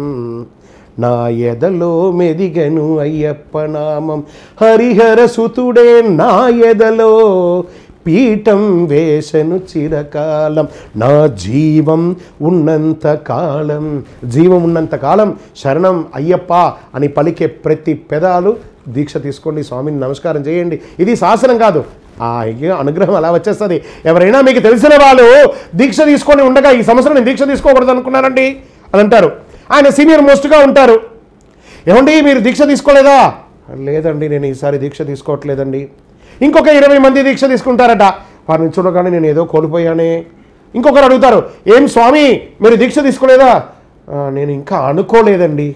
Speaker 1: నా ఎదలో మెదిగను అయ్యప్ప నామం హరిహర సుతుడే నా ఎదలో పీఠం వేసను చిరకాలం నా జీవం ఉన్నంత కాలం జీవం ఉన్నంత కాలం శరణం అయ్యప్ప అని పలికే ప్రతి పెదాలు దీక్ష తీసుకోండి స్వామిని నమస్కారం చేయండి ఇది శాసనం కాదు ఆ అయ్య అనుగ్రహం అలా వచ్చేస్తుంది ఎవరైనా మీకు తెలిసిన వాళ్ళు దీక్ష తీసుకొని ఉండగా ఈ సంవత్సరం నేను దీక్ష తీసుకోకూడదు అనుకున్నానండి అని అంటారు ఆయన సీనియర్ మోస్ట్గా ఉంటారు ఏమండి మీరు దీక్ష తీసుకోలేదా లేదండి నేను ఈసారి దీక్ష తీసుకోవట్లేదండి ఇంకొక ఇరవై మంది దీక్ష తీసుకుంటారట వారిని చూడగానే నేను ఏదో కోల్పోయానే ఇంకొకరు అడుగుతారు ఏం స్వామి మీరు దీక్ష తీసుకోలేదా "ఆ, నేను ఇంకా అనుకోలేదండి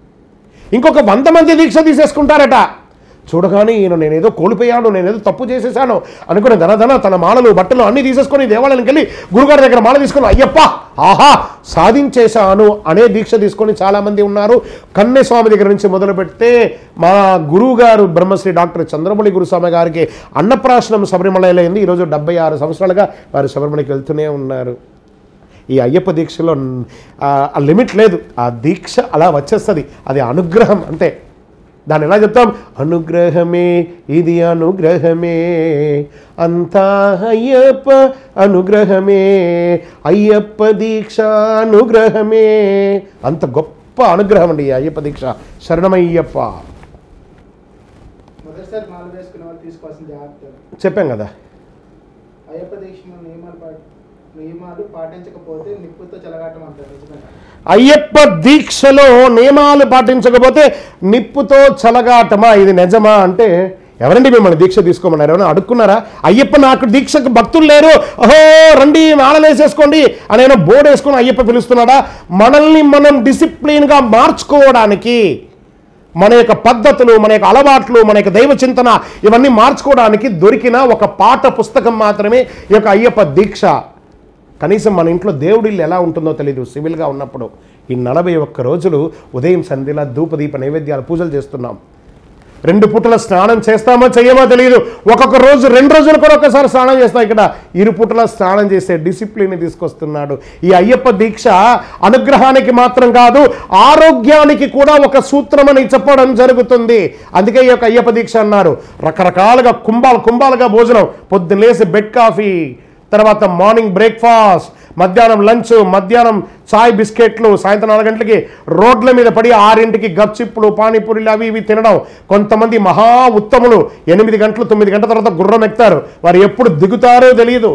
Speaker 1: ఇంకొక వంద మంది దీక్ష తీసేసుకుంటారట చూడగానే ఈయన నేనేదో కోల్పోయాను నేనేదో తప్పు చేసేసాను అనుకుని ధనధన తన మాలలు బట్టలు అన్ని తీసేసుకొని దేవాలయానికి వెళ్ళి గురుగారి దగ్గర మాల తీసుకొని అయ్యప్ప ఆహా సాధించేశాను అనే దీక్ష తీసుకొని చాలామంది ఉన్నారు కన్నె స్వామి దగ్గర నుంచి మొదలు పెడితే మా గురువు గారు బ్రహ్మశ్రీ డాక్టర్ చంద్రమౌళి గురుస్వామి గారికి అన్నప్రాశనం శబరిమలలో అయింది ఈరోజు డెబ్బై ఆరు సంవత్సరాలుగా వారు శబరిమలకి వెళ్తూనే ఉన్నారు ఈ అయ్యప్ప దీక్షలో ఆ ఆ లిమిట్ లేదు ఆ దీక్ష అలా వచ్చేస్తుంది అది అనుగ్రహం అంతే దాన్ని ఎలా చెప్తాం అనుగ్రహమే ఇది అనుగ్రహమే అంతా అయ్యప్ప అనుగ్రహమే అయ్యప్ప దీక్ష అనుగ్రహమే అంత గొప్ప అనుగ్రహం అండి ఈ అయ్యప్ప దీక్ష శరణమయ్యప్ప
Speaker 2: మొదటిసారి మాల వేసుకునే వాళ్ళు తీసుకోవాల్సిన జాగ్రత్తలు
Speaker 1: చెప్పాం కదా
Speaker 2: అయ్యప్ప దీక్షను నియమాలు పాటి నియమాలు పాటించకపోతే నిప్పుతో చెలగాటం అంటారు నిజమేనా
Speaker 1: అయ్యప్ప దీక్షలో నియమాలు పాటించకపోతే నిప్పుతో చలగాటమా ఇది నిజమా అంటే ఎవరండి మిమ్మల్ని దీక్ష తీసుకోమన్నారు ఎవరైనా అడుక్కున్నారా అయ్యప్ప నాకు దీక్షకు భక్తులు లేరు ఓహో రండి మాలలేసేసుకోండి అని ఏమైనా బోర్డు వేసుకొని అయ్యప్ప పిలుస్తున్నాడా మనల్ని మనం డిసిప్లిన్గా మార్చుకోవడానికి మన యొక్క పద్ధతులు మన యొక్క అలవాట్లు మన యొక్క దైవ చింతన ఇవన్నీ మార్చుకోవడానికి దొరికిన ఒక పాఠ పుస్తకం మాత్రమే ఈ యొక్క అయ్యప్ప దీక్ష కనీసం మన ఇంట్లో దేవుడి ఇల్లు ఎలా ఉంటుందో తెలియదు సివిల్గా ఉన్నప్పుడు ఈ నలభై ఒక్క రోజులు ఉదయం సంధ్యల ధూపదీప నైవేద్యాలు పూజలు చేస్తున్నాం రెండు పూటల స్నానం చేస్తామో చెయ్యమో తెలియదు ఒక్కొక్క రోజు రెండు రోజులు కూడా ఒకసారి స్నానం చేస్తాం ఇక్కడ ఇరు పూటల స్నానం చేసే డిసిప్లిన్ తీసుకొస్తున్నాడు ఈ అయ్యప్ప దీక్ష అనుగ్రహానికి మాత్రం కాదు ఆరోగ్యానికి కూడా ఒక సూత్రం అని చెప్పడం జరుగుతుంది అందుకే ఈ యొక్క అయ్యప్ప దీక్ష అన్నారు రకరకాలుగా కుంభాలు కుంభాలుగా భోజనం పొద్దున్న లేసి బెడ్ కాఫీ తర్వాత మార్నింగ్ బ్రేక్ఫాస్ట్ మధ్యాహ్నం లంచ్ మధ్యాహ్నం చాయ్ బిస్కెట్లు సాయంత్రం నాలుగు గంటలకి రోడ్ల మీద పడి ఆరింటికి గప్చిప్పులు పానీపూరీలు అవి ఇవి తినడం కొంతమంది మహా ఉత్తములు ఎనిమిది గంటలు తొమ్మిది గంటల తర్వాత గుర్రం ఎక్కుతారు వారు ఎప్పుడు దిగుతారో తెలియదు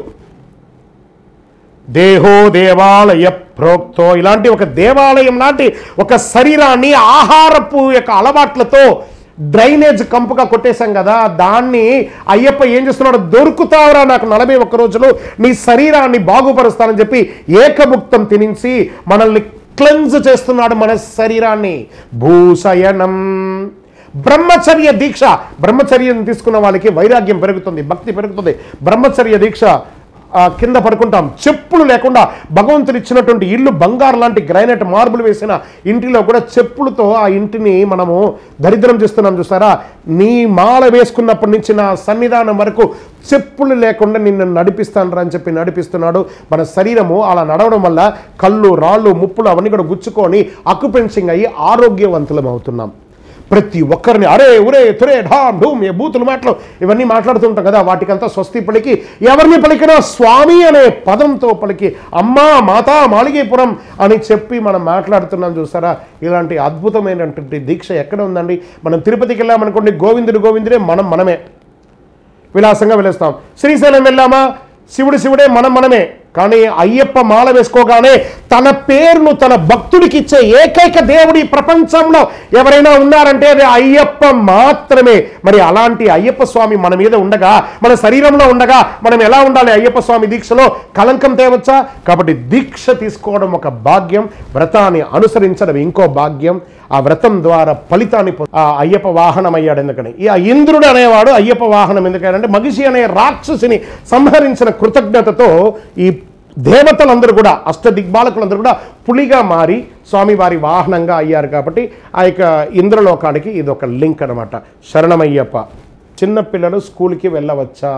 Speaker 1: దేహో దేవాలయ ప్రోక్తో ఇలాంటి ఒక దేవాలయం లాంటి ఒక శరీరాన్ని ఆహారపు యొక్క అలవాట్లతో డ్రైనేజ్ కంపుగా కొట్టేశాం కదా దాన్ని అయ్యప్ప ఏం చేస్తున్నాడు దొరుకుతావురా నాకు నలభై ఒక్క రోజులు నీ శరీరాన్ని బాగుపరుస్తానని చెప్పి ఏకభుక్తం తినించి మనల్ని క్లెన్స్ చేస్తున్నాడు మన శరీరాన్ని భూశయనం బ్రహ్మచర్య దీక్ష బ్రహ్మచర్యం తీసుకున్న వాళ్ళకి వైరాగ్యం పెరుగుతుంది భక్తి పెరుగుతుంది బ్రహ్మచర్య దీక్ష ఆ, కింద పడుకుంటాం చెప్పులు లేకుండా భగవంతుడు ఇచ్చినటువంటి ఇల్లు బంగారు లాంటి గ్రైనైట్ మార్బుల్ వేసిన ఇంటిలో కూడా చెప్పులతో ఆ ఇంటిని మనము దరిద్రం చేస్తున్నాం చూస్తారా నీ మాల వేసుకున్నప్పటి నుంచి నా సన్నిధానం వరకు చెప్పులు లేకుండా నిన్ను నడిపిస్తాను అని చెప్పి నడిపిస్తున్నాడు మన శరీరము అలా నడవడం వల్ల కళ్ళు రాళ్ళు ముప్పులు అవన్నీ కూడా గుచ్చుకొని అక్యుపెన్సింగ్ అయ్యి ఆరోగ్యవంతులం అవుతున్నాం ప్రతి ఒక్కరిని అరే ఉరే తురే ఢామ్ ఢూమ్ ఏ బూతులు మాటలు ఇవన్నీ మాట్లాడుతుంటాం కదా వాటికంతా స్వస్తి పలికి ఎవరిని పలికినా స్వామి అనే పదంతో పలికి అమ్మా మాతా మాళిగేపురం అని చెప్పి మనం మాట్లాడుతున్నాం చూసారా ఇలాంటి అద్భుతమైనటువంటి దీక్ష ఎక్కడ ఉందండి మనం తిరుపతికి వెళ్ళామనుకోండి గోవిందుడు గోవిందుడే మనం మనమే విలాసంగా వెళ్ళేస్తాం శ్రీశైలం వెళ్ళామా శివుడు శివుడే మనం మనమే కానీ అయ్యప్ప మాల వేసుకోగానే తన పేరును తన భక్తుడికి ఇచ్చే ఏకైక దేవుడి ప్రపంచంలో ఎవరైనా ఉన్నారంటే అది అయ్యప్ప మాత్రమే మరి అలాంటి అయ్యప్ప స్వామి మన మీద ఉండగా మన శరీరంలో ఉండగా మనం ఎలా ఉండాలి అయ్యప్ప స్వామి దీక్షలో కలంకం తేవచ్చా కాబట్టి దీక్ష తీసుకోవడం ఒక భాగ్యం వ్రతాన్ని అనుసరించడం ఇంకో భాగ్యం ఆ వ్రతం ద్వారా ఫలితాన్ని పొ- ఆ అయ్యప్ప వాహనం అయ్యాడు ఎందుకని ఈ ఆ ఇంద్రుడు అనేవాడు అయ్యప్ప వాహనం ఎందుకంటే మగిషి అనే రాక్షసిని సంహరించిన కృతజ్ఞతతో ఈ దేవతలందరూ కూడా అష్ట దిగ్బాలకులందరూ కూడా పులిగా మారి స్వామివారి వాహనంగా అయ్యారు కాబట్టి ఆ యొక్క ఇంద్రలోకానికి ఇది ఒక లింక్ అనమాట శరణమయ్యప్ప చిన్నపిల్లలు స్కూల్కి వెళ్ళవచ్చా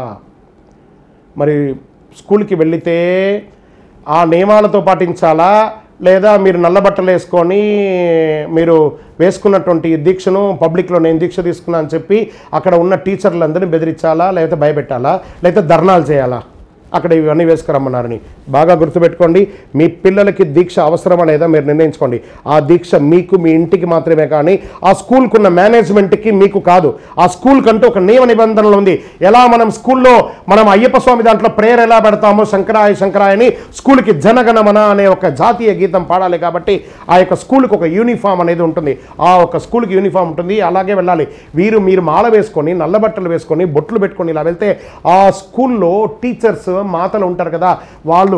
Speaker 1: మరి స్కూల్కి వెళితే ఆ నియమాలతో పాటించాలా లేదా మీరు నల్ల బట్టలు వేసుకొని మీరు వేసుకున్నటువంటి దీక్షను పబ్లిక్లో నేను దీక్ష తీసుకున్నా అని చెప్పి అక్కడ ఉన్న టీచర్లందరినీ బెదిరించాలా లేకపోతే భయపెట్టాలా లేకపోతే ధర్నాలు చేయాలా అక్కడ ఇవన్నీ వేసుకురమ్మన్నారని బాగా గుర్తుపెట్టుకోండి మీ పిల్లలకి దీక్ష అవసరమా లేదా మీరు నిర్ణయించుకోండి ఆ దీక్ష మీకు మీ ఇంటికి మాత్రమే కానీ ఆ స్కూల్కి ఉన్న మేనేజ్మెంట్కి మీకు కాదు ఆ స్కూల్ కంటూ ఒక నియమ నిబంధనలు ఉంది ఎలా మనం స్కూల్లో మనం అయ్యప్ప స్వామి దాంట్లో ప్రేయర్ ఎలా పెడతామో శంకరాయ శంకరాయ అని స్కూల్కి జనగణమన అనే ఒక జాతీయ గీతం పాడాలి కాబట్టి ఆ యొక్క స్కూల్కి ఒక యూనిఫామ్ అనేది ఉంటుంది ఆ ఒక స్కూల్కి యూనిఫామ్ ఉంటుంది అలాగే వెళ్ళాలి వీరు మీరు మాల వేసుకొని నల్ల బట్టలు వేసుకొని బొట్లు పెట్టుకొని ఇలా వెళ్తే ఆ స్కూల్లో టీచర్స్ మాతలు ఉంటారు కదా వాళ్ళు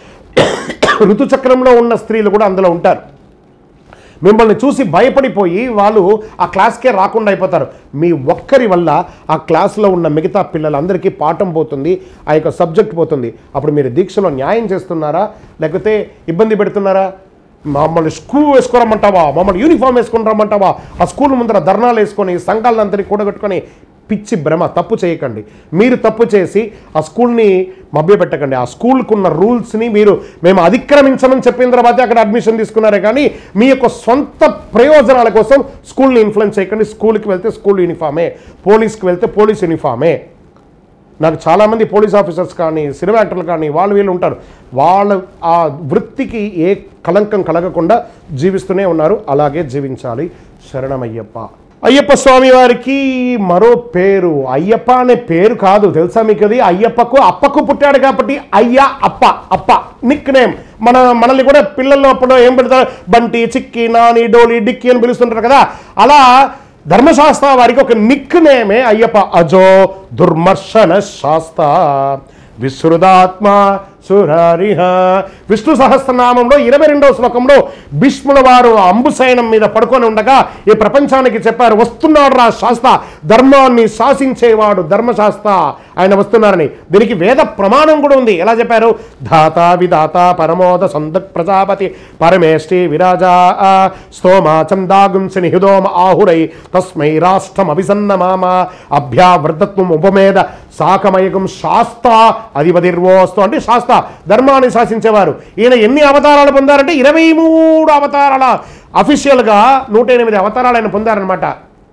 Speaker 1: ఋతుచక్రంలో ఉన్న స్త్రీలు కూడా అందులో ఉంటారు మిమ్మల్ని చూసి భయపడిపోయి వాళ్ళు ఆ క్లాస్కే రాకుండా అయిపోతారు మీ ఒక్కరి వల్ల ఆ క్లాస్లో ఉన్న మిగతా పిల్లలందరికీ పాఠం పోతుంది ఆ యొక్క సబ్జెక్ట్ పోతుంది అప్పుడు మీరు దీక్షలో న్యాయం చేస్తున్నారా లేకపోతే ఇబ్బంది పెడుతున్నారా మమ్మల్ని స్కూల్ వేసుకోరమ్మంటావా మమ్మల్ని యూనిఫామ్ వేసుకొని రమ్మంటావా ఆ స్కూల్ ముందర ధర్నాలు వేసుకొని సంఘాలందరినీ కూడగట్టుకొని పిచ్చి భ్రమ తప్పు చేయకండి మీరు తప్పు చేసి ఆ స్కూల్ని మభ్యపెట్టకండి ఆ స్కూల్కి ఉన్న రూల్స్ని మీరు మేము అతిక్రమించమని చెప్పిన తర్వాతే అక్కడ అడ్మిషన్ తీసుకున్నారే కానీ మీ యొక్క సొంత ప్రయోజనాల కోసం స్కూల్ని ఇన్ఫ్లుయెన్స్ చేయకండి స్కూల్కి వెళ్తే స్కూల్ యూనిఫామే పోలీస్కి వెళ్తే పోలీస్ యూనిఫామే నాకు చాలామంది పోలీస్ ఆఫీసర్స్ కానీ సినిమా యాక్టర్లు కానీ వాళ్ళు వీళ్ళు ఉంటారు వాళ్ళ ఆ వృత్తికి ఏ కలంకం కలగకుండా జీవిస్తూనే ఉన్నారు అలాగే జీవించాలి శరణమయ్యప్ప అయ్యప్ప స్వామి వారికి మరో పేరు అయ్యప్ప అనే పేరు కాదు తెలుసా మీకు అది అయ్యప్పకు అప్పకు పుట్టాడు కాబట్టి అయ్య అప్ప అప్ప నిక్ నేమ్ మన మనల్ని కూడా పిల్లల్లో అప్పుడు ఏం పెడతారు బంటి చిక్కి నాని డోలి డిక్కి అని పిలుస్తుంటారు కదా అలా ధర్మశాస్త్ర వారికి ఒక నిక్ నేమే అయ్యప్ప అజో దుర్మర్శన శాస్త్ర విశ్రుదాత్మ సురరిహ విష్ణు సహస్రనామంలో ఇరవై రెండవ శ్లోకంలో భీష్ముల వారు అంబు సైనం మీద పడుకొని ఉండగా ఈ ప్రపంచానికి చెప్పారు వస్తున్నాడు రా శాస్త్ర ధర్మాన్ని శాసించేవాడు ధర్మశాస్త్ర ఆయన వస్తున్నారని దీనికి వేద ప్రమాణం కూడా ఉంది ఎలా చెప్పారు ధాత విధాత పరమోద సందక్ ప్రజాపతి పరమేష్టి విరాజా స్తోమా చందాగుంసి నిహిదోమ ఆహురై తస్మై రాష్ట్రం అభిసన్నమామ అభ్యావృతత్వం ఉపమేద సాకమయకం శాస్త అధిపతిర్వోస్తు అంటే శాస్త ధర్మాన్ని శాసించేవారు ఈయన ఎన్ని అవతారాలు పొందారంటే ఇరవై మూడు అవతారాల అఫీషియల్గా నూట ఎనిమిది అవతారాలు ఆయన పొందారనమాట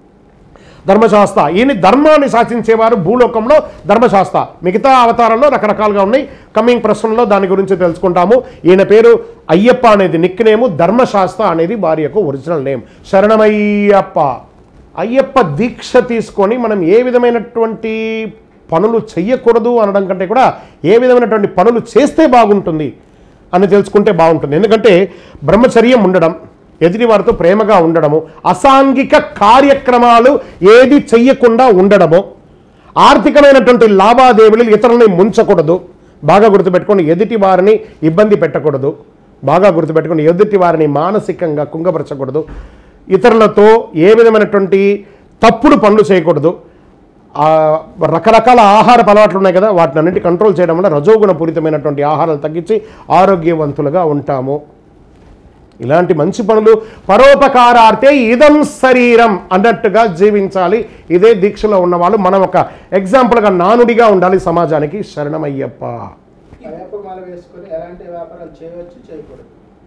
Speaker 1: ధర్మశాస్త్ర ఈయన ధర్మాన్ని శాసించేవారు భూలోకంలో ధర్మశాస్త్ర మిగతా అవతారాల్లో రకరకాలుగా ఉన్నాయి కమింగ్ ప్రశ్నలో దాని గురించి తెలుసుకుంటాము ఈయన పేరు అయ్యప్ప అనేది నిక్నేము ధర్మశాస్త్ర అనేది వారి యొక్క ఒరిజినల్ నేమ్ శరణమయ్యప్ప అయ్యప్ప దీక్ష తీసుకొని మనం ఏ విధమైనటువంటి పనులు చెయ్యకూడదు అనడం కంటే కూడా ఏ విధమైనటువంటి పనులు చేస్తే బాగుంటుంది అని తెలుసుకుంటే బాగుంటుంది ఎందుకంటే బ్రహ్మచర్యం ఉండడం ఎదుటి వారితో ప్రేమగా ఉండడము అసాంఘిక కార్యక్రమాలు ఏది చెయ్యకుండా ఉండడము ఆర్థికమైనటువంటి లావాదేవీలు ఇతరులని ముంచకూడదు బాగా గుర్తుపెట్టుకొని ఎదుటి వారిని ఇబ్బంది పెట్టకూడదు బాగా గుర్తుపెట్టుకొని ఎదుటి వారిని మానసికంగా కుంగపరచకూడదు ఇతరులతో ఏ విధమైనటువంటి తప్పుడు పనులు చేయకూడదు ఆ రకరకాల ఆహార అలవాట్లు ఉన్నాయి కదా వాటిని అన్నిటి కంట్రోల్ చేయడం వల్ల రజోగుణ పూరితమైనటువంటి ఆహారాలు తగ్గించి ఆరోగ్యవంతులుగా ఉంటాము ఇలాంటి మంచి పనులు పరోపకారార్థే ఇదం శరీరం అన్నట్టుగా జీవించాలి ఇదే దీక్షలో ఉన్నవాళ్ళు మనం ఒక ఎగ్జాంపుల్గా నానుడిగా ఉండాలి సమాజానికి శరణమయ్యప్ప
Speaker 2: అయ్యప్ప మాల వేసుకొని ఎలాంటి వ్యాపారాలు చేయవచ్చు చేయకూడదు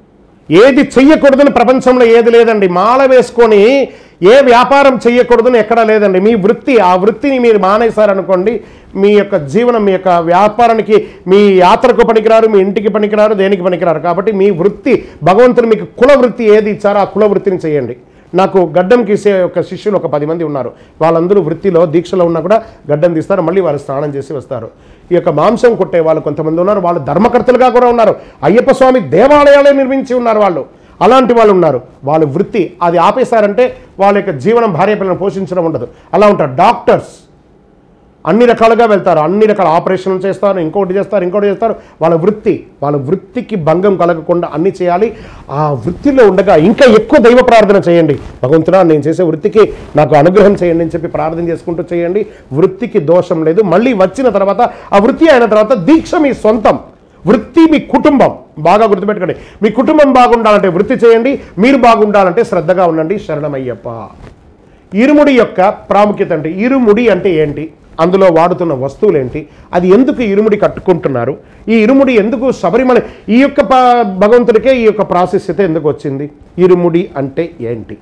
Speaker 1: ఏది చెయ్యకూడదని ప్రపంచంలో ఏది లేదండి మాల వేసుకొని ఏ వ్యాపారం చెయ్యకూడదని ఎక్కడా లేదండి మీ వృత్తి ఆ వృత్తిని మీరు మానేశారనుకోండి మీ యొక్క జీవనం మీ యొక్క వ్యాపారానికి మీ యాత్రకు పనికిరారు మీ ఇంటికి పనికిరారు దేనికి పనికిరారు కాబట్టి మీ వృత్తి భగవంతుడు మీకు కుల వృత్తి ఏది ఇచ్చారో ఆ కుల వృత్తిని చేయండి నాకు గడ్డం గీసే ఒక శిష్యులు ఒక పది మంది ఉన్నారు వాళ్ళందరూ వృత్తిలో దీక్షలో ఉన్నా కూడా గడ్డం తీస్తారు మళ్ళీ వారు స్నానం చేసి వస్తారు ఈ యొక్క మాంసం కొట్టే వాళ్ళు కొంతమంది ఉన్నారు వాళ్ళు ధర్మకర్తలుగా కూడా ఉన్నారు అయ్యప్ప స్వామి దేవాలయాలే నిర్మించి ఉన్నారు వాళ్ళు అలాంటి వాళ్ళు ఉన్నారు వాళ్ళ వృత్తి అది ఆపేశారంటే వాళ్ళ యొక్క జీవనం భార్య పిల్లలను పోషించడం ఉండదు అలా ఉంటారు డాక్టర్స్ అన్ని రకాలుగా వెళ్తారు అన్ని రకాల ఆపరేషన్లు చేస్తారు ఇంకోటి చేస్తారు ఇంకోటి చేస్తారు వాళ్ళ వృత్తి వాళ్ళ వృత్తికి భంగం కలగకుండా అన్ని చేయాలి ఆ వృత్తిలో ఉండగా ఇంకా ఎక్కువ దైవ ప్రార్థన చేయండి భగవంతుడా నేను చేసే వృత్తికి నాకు అనుగ్రహం చేయండి అని చెప్పి ప్రార్థన చేసుకుంటూ చేయండి వృత్తికి దోషం లేదు మళ్ళీ వచ్చిన తర్వాత ఆ వృత్తి అయిన తర్వాత దీక్ష మీ సొంతం వృత్తి మీ కుటుంబం బాగా గుర్తుపెట్టుకోండి మీ కుటుంబం బాగుండాలంటే వృత్తి చేయండి మీరు బాగుండాలంటే శ్రద్ధగా ఉండండి శరణమయ్యప్ప ఇరుముడి యొక్క ప్రాముఖ్యత అంటే ఇరుముడి అంటే ఏంటి అందులో వాడుతున్న వస్తువులు ఏంటి అది ఎందుకు ఇరుముడి కట్టుకుంటున్నారు ఈ ఇరుముడి ఎందుకు శబరిమల ఈ యొక్క ప- భగవంతుడికే ఈ యొక్క ప్రాశస్యత ఎందుకు వచ్చింది ఇరుముడి అంటే ఏంటి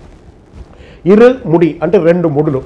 Speaker 1: ఇరుముడి అంటే రెండు ముడులు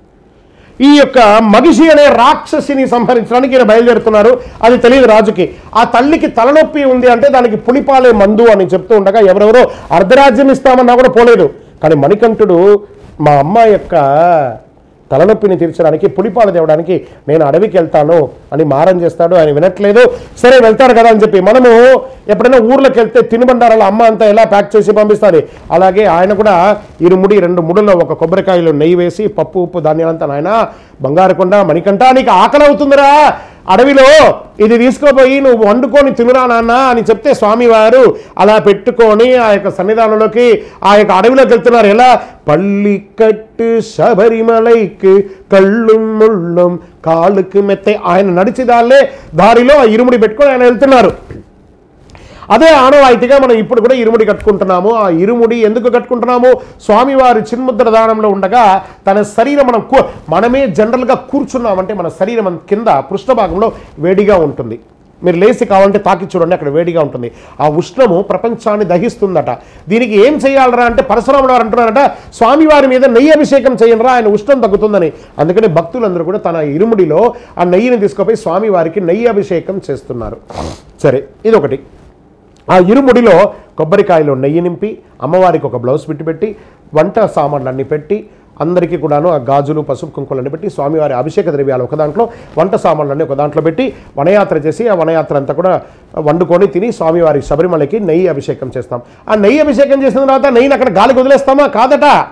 Speaker 1: ఈ యొక్క మగిషి అనే రాక్షసిని సంహరించడానికి ఈయన బయలుదేరుతున్నారు అది తెలియదు రాజుకి ఆ తల్లికి తలనొప్పి ఉంది అంటే దానికి పులిపాలే మందు అని చెప్తూ ఉండగా ఎవరెవరో అర్ధరాజ్యం ఇస్తామన్నా కూడా పోలేదు కానీ మణికంఠుడు మా అమ్మ యొక్క తలనొప్పిని తీర్చడానికి పులిపాలు తేవడానికి నేను అడవికి వెళ్తాను అని మారం చేస్తాడు ఆయన వినట్లేదు సరే వెళ్తాడు కదా అని చెప్పి మనము ఎప్పుడైనా ఊర్లోకి వెళ్తే తినుబండారాలు అమ్మ అంతా ఎలా ప్యాక్ చేసి పంపిస్తుంది అలాగే ఆయన కూడా ఇరుముడి రెండు ముడుల్లో ఒక కొబ్బరికాయలు నెయ్యి వేసి పప్పు ఉప్పు ధాన్యాలంతా నాయన బంగారకొండ మణికంఠ నీకు ఆకలి అవుతుందిరా అడవిలో ఇది తీసుకోపోయి నువ్వు వండుకొని తినురా నాన్న అని చెప్తే స్వామివారు అలా పెట్టుకొని ఆ యొక్క సన్నిధానంలోకి ఆ యొక్క అడవిలోకి వెళ్తున్నారు ఎలా పల్లికట్టు శబరిమలైకి కళ్ళుం ముళ్ళుం కాళ్ళుకి మెత్తే ఆయన నడిచిదాలే దారిలో ఆ ఇరుముడి పెట్టుకొని ఆయన వెళ్తున్నారు అదే ఆనవాయితీగా మనం ఇప్పుడు కూడా ఇరుముడి కట్టుకుంటున్నాము ఆ ఇరుముడి ఎందుకు కట్టుకుంటున్నాము స్వామివారి చిన్ముద్ర దానంలో ఉండగా తన శరీరం మనం కూ- మనమే జనరల్గా కూర్చున్నామంటే మన శరీరం మన కింద పృష్ఠభాగంలో వేడిగా ఉంటుంది మీరు లేచి కావాలంటే తాకి చూడండి అక్కడ వేడిగా ఉంటుంది ఆ ఉష్ణము ప్రపంచాన్ని దహిస్తుందట దీనికి ఏం చేయాలరా అంటే పరశురాముడు వారు అంటున్నారట స్వామివారి మీద నెయ్యి అభిషేకం చేయండిరా ఆయన ఉష్ణం తగ్గుతుందని అందుకని భక్తులందరూ కూడా తన ఇరుముడిలో ఆ నెయ్యిని తీసుకుపోయి స్వామివారికి నెయ్యి అభిషేకం చేస్తున్నారు సరే ఇదొకటి ఆ ఇరుముడిలో కొబ్బరికాయలో నెయ్యి నింపి అమ్మవారికి ఒక బ్లౌజ్ పెట్టి పెట్టి వంట సామాన్లన్నీ పెట్టి అందరికీ కూడాను ఆ గాజులు పసుపు కుంకులన్నీ పెట్టి స్వామివారి అభిషేక ద్రవ్యాలు ఒక దాంట్లో వంట సామాన్లన్నీ ఒక దాంట్లో పెట్టి వనయాత్ర చేసి ఆ వనయాత్ర అంతా కూడా వండుకొని తిని స్వామివారి శబరిమలకి నెయ్యి అభిషేకం చేస్తాం ఆ నెయ్యి అభిషేకం చేసిన తర్వాత నెయ్యిని అక్కడ గాలికి వదిలేస్తామా కాదట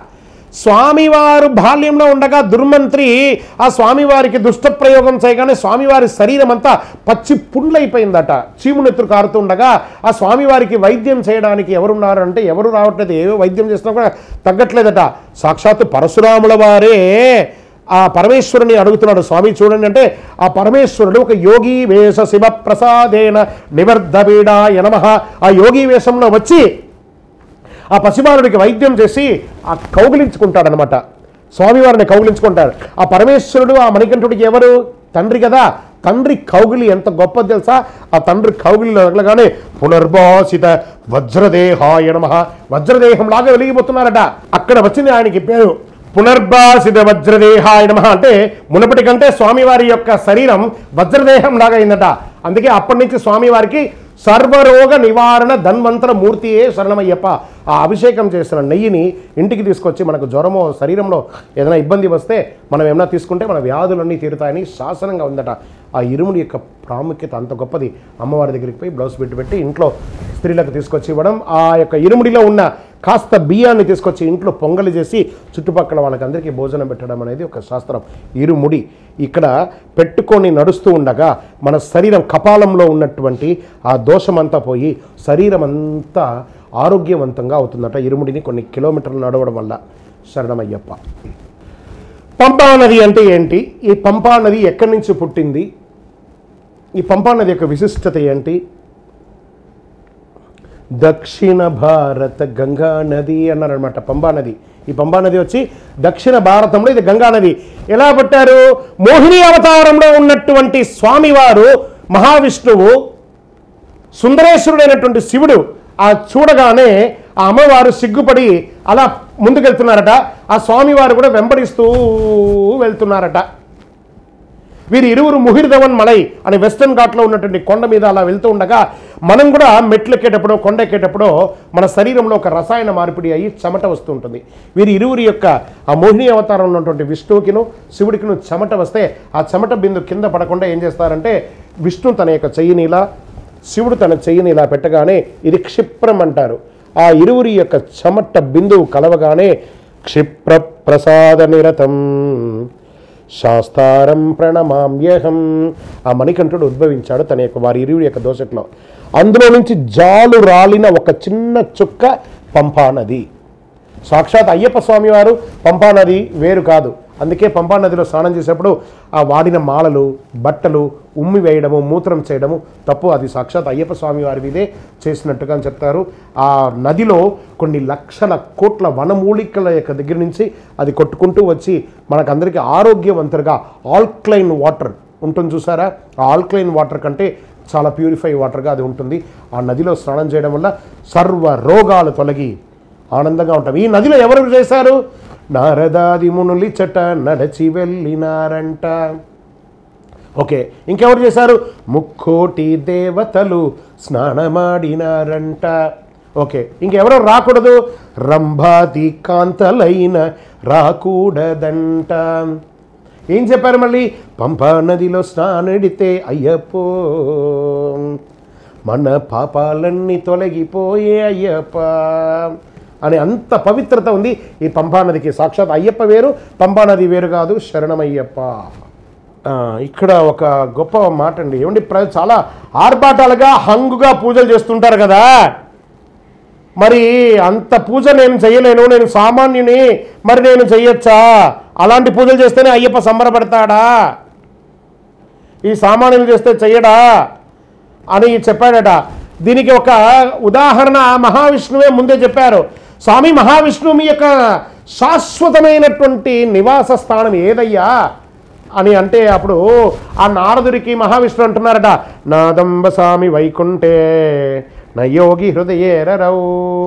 Speaker 1: స్వామివారు బాల్యంలో ఉండగా దుర్మంత్రి ఆ స్వామివారికి దుష్ట ప్రయోగం చేయగానే స్వామివారి శరీరం అంతా పచ్చి పుండ్లైపోయిందట చీమునెత్తురు కారుతూ ఉండగా ఆ స్వామివారికి వైద్యం చేయడానికి ఎవరున్నారు అంటే ఎవరు రావట్లేదు ఏవో వైద్యం చేసినా కూడా తగ్గట్లేదట సాక్షాత్తు పరశురాముల వారే ఆ పరమేశ్వరుని అడుగుతున్నాడు స్వామి చూడండి అంటే ఆ పరమేశ్వరుడు ఒక యోగి వేష శివ ప్రసాదేన నివర్ధబీడాయ నమః ఆ యోగి వేషంలో వచ్చి ఆ పసిబాలుడికి వైద్యం చేసి ఆ కౌగిలించుకుంటాడనమాట స్వామివారిని కౌగిలించుకుంటారు ఆ పరమేశ్వరుడు ఆ మణికంఠుడికి ఎవరు తండ్రి కదా తండ్రి కౌగిలి ఎంత గొప్పది తెలుసా ఆ తండ్రి కౌగిలిలో తగలగానే పునర్భాసిత వజ్రదేహాయ నమ వజ్రదేహం లాగా వెలిగిపోతున్నారట అక్కడ వచ్చింది ఆయనకి పేరు పునర్భాసిత వజ్రదేహాయ నమ అంటే మునపటి కంటే స్వామివారి యొక్క శరీరం వజ్రదేహం లాగా అయిందట అందుకే అప్పటి నుంచి స్వామివారికి సర్వరోగ నివారణ ధన్వంతర మూర్తియే శరణమయ్యప్ప ఆ అభిషేకం చేసిన నెయ్యిని ఇంటికి తీసుకొచ్చి మనకు జ్వరమో శరీరంలో ఏదైనా ఇబ్బంది వస్తే మనం ఏమైనా తీసుకుంటే మన వ్యాధులన్నీ తీరుతాయని శాసనంగా ఉందట ఆ ఇరుముడి యొక్క ప్రాముఖ్యత అంత గొప్పది అమ్మవారి దగ్గరికి పోయి బ్లౌజ్ పెట్టి పెట్టి ఇంట్లో స్త్రీలకు తీసుకొచ్చి ఇవ్వడం ఆ యొక్క ఇరుముడిలో ఉన్న కాస్త బియ్యాన్ని తీసుకొచ్చి ఇంట్లో పొంగలి చేసి చుట్టుపక్కల వాళ్ళకందరికీ భోజనం పెట్టడం అనేది ఒక శాస్త్రం ఇరుముడి ఇక్కడ పెట్టుకొని నడుస్తూ ఉండగా మన శరీరం కపాలంలో ఉన్నటువంటి ఆ దోషమంతా పోయి శరీరం అంతా ఆరోగ్యవంతంగా అవుతుందట ఇరుముడిని కొన్ని కిలోమీటర్లు నడవడం వల్ల శరణమయ్యప్ప పంపా నది అంటే ఏంటి ఈ పంపా నది ఎక్కడి నుంచి పుట్టింది ఈ పంపా నది యొక్క విశిష్టత ఏంటి దక్షిణ భారత గంగా నది అన్నారనమాట పంబా నది ఈ పంబా నది వచ్చి దక్షిణ భారతంలో ఇది గంగా నది ఎలా పట్టారు మోహిని అవతారంలో ఉన్నటువంటి స్వామివారు మహావిష్ణువు సుందరేశ్వరుడైనటువంటి శివుడు ఆ చూడగానే ఆ అమ్మవారు సిగ్గుపడి అలా ముందుకెళ్తున్నారట ఆ స్వామివారు కూడా వెంబడిస్తూ వెళ్తున్నారట వీరి ఇరువురు ముహిర్ధవన్ మలై అనే వెస్టర్న్ ఘాట్లో ఉన్నటువంటి కొండ మీద అలా వెళ్తూ ఉండగా మనం కూడా మెట్లు ఎక్కేటప్పుడు కొండ ఎక్కేటప్పుడు మన శరీరంలో ఒక రసాయన మార్పిడి అయ్యి చెమట వస్తూ ఉంటుంది వీరి ఇరువురి యొక్క ఆ మోహిని అవతారంలో ఉన్నటువంటి విష్ణువుకిను శివుడికిను చెమట వస్తే ఆ చెమట బిందు కింద పడకుండా ఏం చేస్తారంటే విష్ణు తన యొక్క చెయ్యిని ఇలా శివుడు తన చెయ్యిని ఇలా పెట్టగానే ఇది క్షిప్రం అంటారు ఆ ఇరువురి యొక్క చెమట బిందువు కలవగానే క్షిప్ర ప్రసాద నిరతం శాస్తారం ప్రణమామ్యహం ఆ మణికంఠుడు ఉద్భవించాడు తన యొక్క వారి ఇరువురి యొక్క దోషట్లో అందులో నుంచి జాలు రాలిన ఒక చిన్న చుక్క పంపా నది సాక్షాత్ అయ్యప్ప స్వామి వారు పంపా నది వేరు కాదు అందుకే పంపా నదిలో స్నానం చేసేప్పుడు ఆ వాడిన మాలలు బట్టలు ఉమ్మి వేయడము మూత్రం చేయడము తప్పు అది సాక్షాత్ అయ్యప్ప స్వామి వారి మీదే చేసినట్టుగా అని చెప్తారు ఆ నదిలో కొన్ని లక్షల కోట్ల వనమూలికల యొక్క దగ్గర నుంచి అది కొట్టుకుంటూ వచ్చి మనకందరికీ ఆరోగ్యవంతులుగా ఆల్క్లైన్ వాటర్ ఉంటుంది చూసారా ఆ ఆల్క్లైన్ వాటర్ కంటే చాలా ప్యూరిఫై వాటర్గా అది ఉంటుంది ఆ నదిలో స్నానం చేయడం వల్ల సర్వ రోగాలు తొలగి ఆనందంగా ఉంటాం ఈ నదిలో ఎవరు చేశారు నారదాది మునులి చట నడచి వెళ్ళినారంట ఓకే ఇంకెవరు చేశారు ముక్కోటి దేవతలు స్నానమాడినారంట ఓకే ఇంకెవరో రాకూడదు రంభాది కాంతలైన రాకూడదంట ఏం చెప్పారు మళ్ళీ పంపా నదిలో స్నానడితే అయ్యప్పో మన పాపాలన్నీ తొలగిపోయే అయ్యప్ప అని అంత పవిత్రత ఉంది ఈ పంపా నదికి సాక్షాత్ అయ్యప్ప వేరు పంపా నది వేరు కాదు శరణమయ్యప్ప ఆ, ఇక్కడ ఒక గొప్ప మాట అండి ఏమండి ప్ర- చాలా ఆర్భాటాలుగా హంగుగా పూజలు చేస్తుంటారు కదా మరి అంత పూజ నేను చేయలేను నేను సామాన్యుని మరి నేను చెయ్యొచ్చా అలాంటి పూజలు చేస్తేనే అయ్యప్ప సంబరపడతాడా ఈ సామాన్యులు చేస్తే చెయ్యడా అని చెప్పాడట దీనికి ఒక ఉదాహరణ మహావిష్ణువే ముందే చెప్పారు స్వామి మహావిష్ణువు మీ యొక్క శాశ్వతమైనటువంటి నివాస స్థానం ఏదయ్యా అని అంటే అప్పుడు ఆ నారదుడికి మహావిష్ణువు అంటున్నారట నాదంబ స్వామి వైకుంఠే నయోగి హృదయేరరవు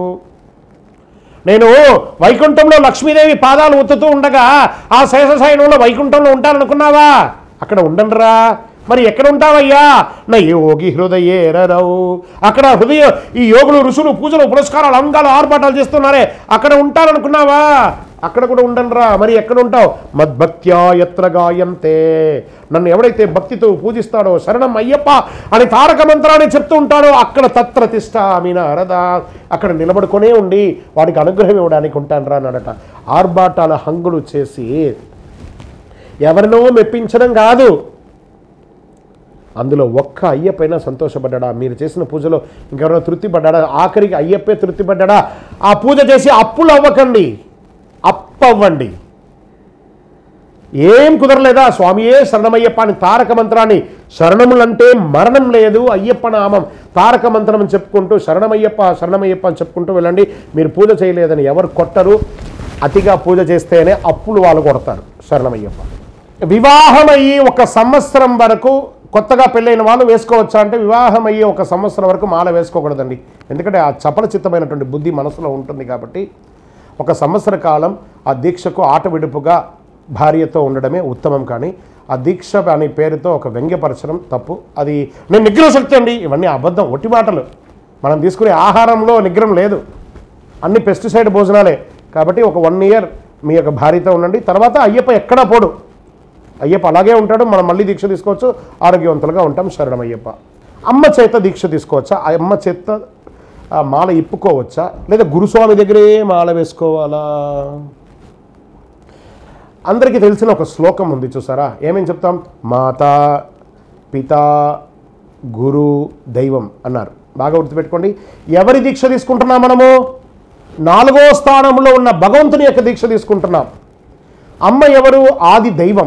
Speaker 1: నేను వైకుంఠంలో లక్ష్మీదేవి పాదాలు ఒత్తుతూ ఉండగా ఆ శేషశయనంలో వైకుంఠంలో ఉంటాననుకున్నావా అక్కడ ఉండండిరా మరి ఎక్కడ ఉంటావయ్యా నా యోగి హృదయేరరవు అక్కడ హృదయ ఈ యోగులు ఋషులు పూజలు పురస్కారాలు అంగాలు ఆర్భాటాలు చేస్తున్నారే అక్కడ ఉంటాననుకున్నావా అక్కడ కూడా ఉండండిరా మరి ఎక్కడ ఉంటావు మద్భక్త్యా ఎత్ర గాయంతే నన్ను ఎవడైతే భక్తితో పూజిస్తాడో శరణం అయ్యప్ప అని తారక మంత్రాన్ని చెప్తూ ఉంటాడో అక్కడ తత్ర తిష్ట మీన అరదా అక్కడ నిలబడుకొనే ఉండి వాడికి అనుగ్రహం ఇవ్వడానికి ఉంటాను రా అన్నాడట ఆర్భాటాల హంగులు చేసి ఎవరినో మెప్పించడం కాదు అందులో ఒక్క అయ్యప్పైనా సంతోషపడ్డా మీరు చేసిన పూజలో ఇంకెవరైనా తృప్తి పడ్డాడా ఆఖరికి అయ్యప్పే తృప్తి పడ్డాడా ఆ పూజ చేసి అప్పులు అవ్వకండి అప్పవ్వండి ఏం కుదరలేదా స్వామియే శరణమయ్యప్ప అని తారక మంత్రాన్ని శరణములంటే మరణం లేదు అయ్యప్ప నామం తారక మంత్రం అని చెప్పుకుంటూ శరణమయ్యప్ప శరణమయ్యప్ప అని చెప్పుకుంటూ వెళ్ళండి మీరు పూజ చేయలేదని ఎవరు కొట్టరు అతిగా పూజ చేస్తేనే అప్పులు వాళ్ళు కొడతారు శరణమయ్యప్ప వివాహమయ్యి ఒక సంవత్సరం వరకు కొత్తగా పెళ్ళైన వాళ్ళు వేసుకోవచ్చా అంటే వివాహం అయ్యి ఒక సంవత్సరం వరకు మాల వేసుకోకూడదండి ఎందుకంటే ఆ చపల చిత్తమైనటువంటి బుద్ధి మనసులో ఉంటుంది కాబట్టి ఒక సంవత్సర కాలం ఆ దీక్షకు ఆట విడుపుగా భార్యతో ఉండడమే ఉత్తమం కానీ ఆ దీక్ష అనే పేరుతో ఒక వ్యంగ్యపరచడం తప్పు అది నేను నిగ్రహ శక్తి అండి ఇవన్నీ అబద్ధం ఒట్టి మాటలు మనం తీసుకునే ఆహారంలో నిగ్రహం లేదు అన్ని పెస్టిసైడ్ భోజనాలే కాబట్టి ఒక వన్ ఇయర్ మీ యొక్క భార్యతో ఉండండి తర్వాత అయ్యప్ప ఎక్కడా పోడు అయ్యప్ప అలాగే ఉంటాడు మనం మళ్ళీ దీక్ష తీసుకోవచ్చు ఆరోగ్యవంతులుగా ఉంటాం శరణం అయ్యప్ప అమ్మ చేత దీక్ష తీసుకోవచ్చా ఆ అమ్మ చేత ఆ మాల ఇప్పుకోవచ్చా లేదా గురుస్వామి దగ్గరే మాల వేసుకోవాలా అందరికీ తెలిసిన ఒక శ్లోకం ఉంది చూసారా ఏమేం చెప్తాం మాత పిత గురు దైవం అన్నారు బాగా గుర్తుపెట్టుకోండి ఎవరి దీక్ష తీసుకుంటున్నాం మనము నాలుగో స్థానంలో ఉన్న భగవంతుని యొక్క దీక్ష తీసుకుంటున్నాం అమ్మ ఎవరు ఆది దైవం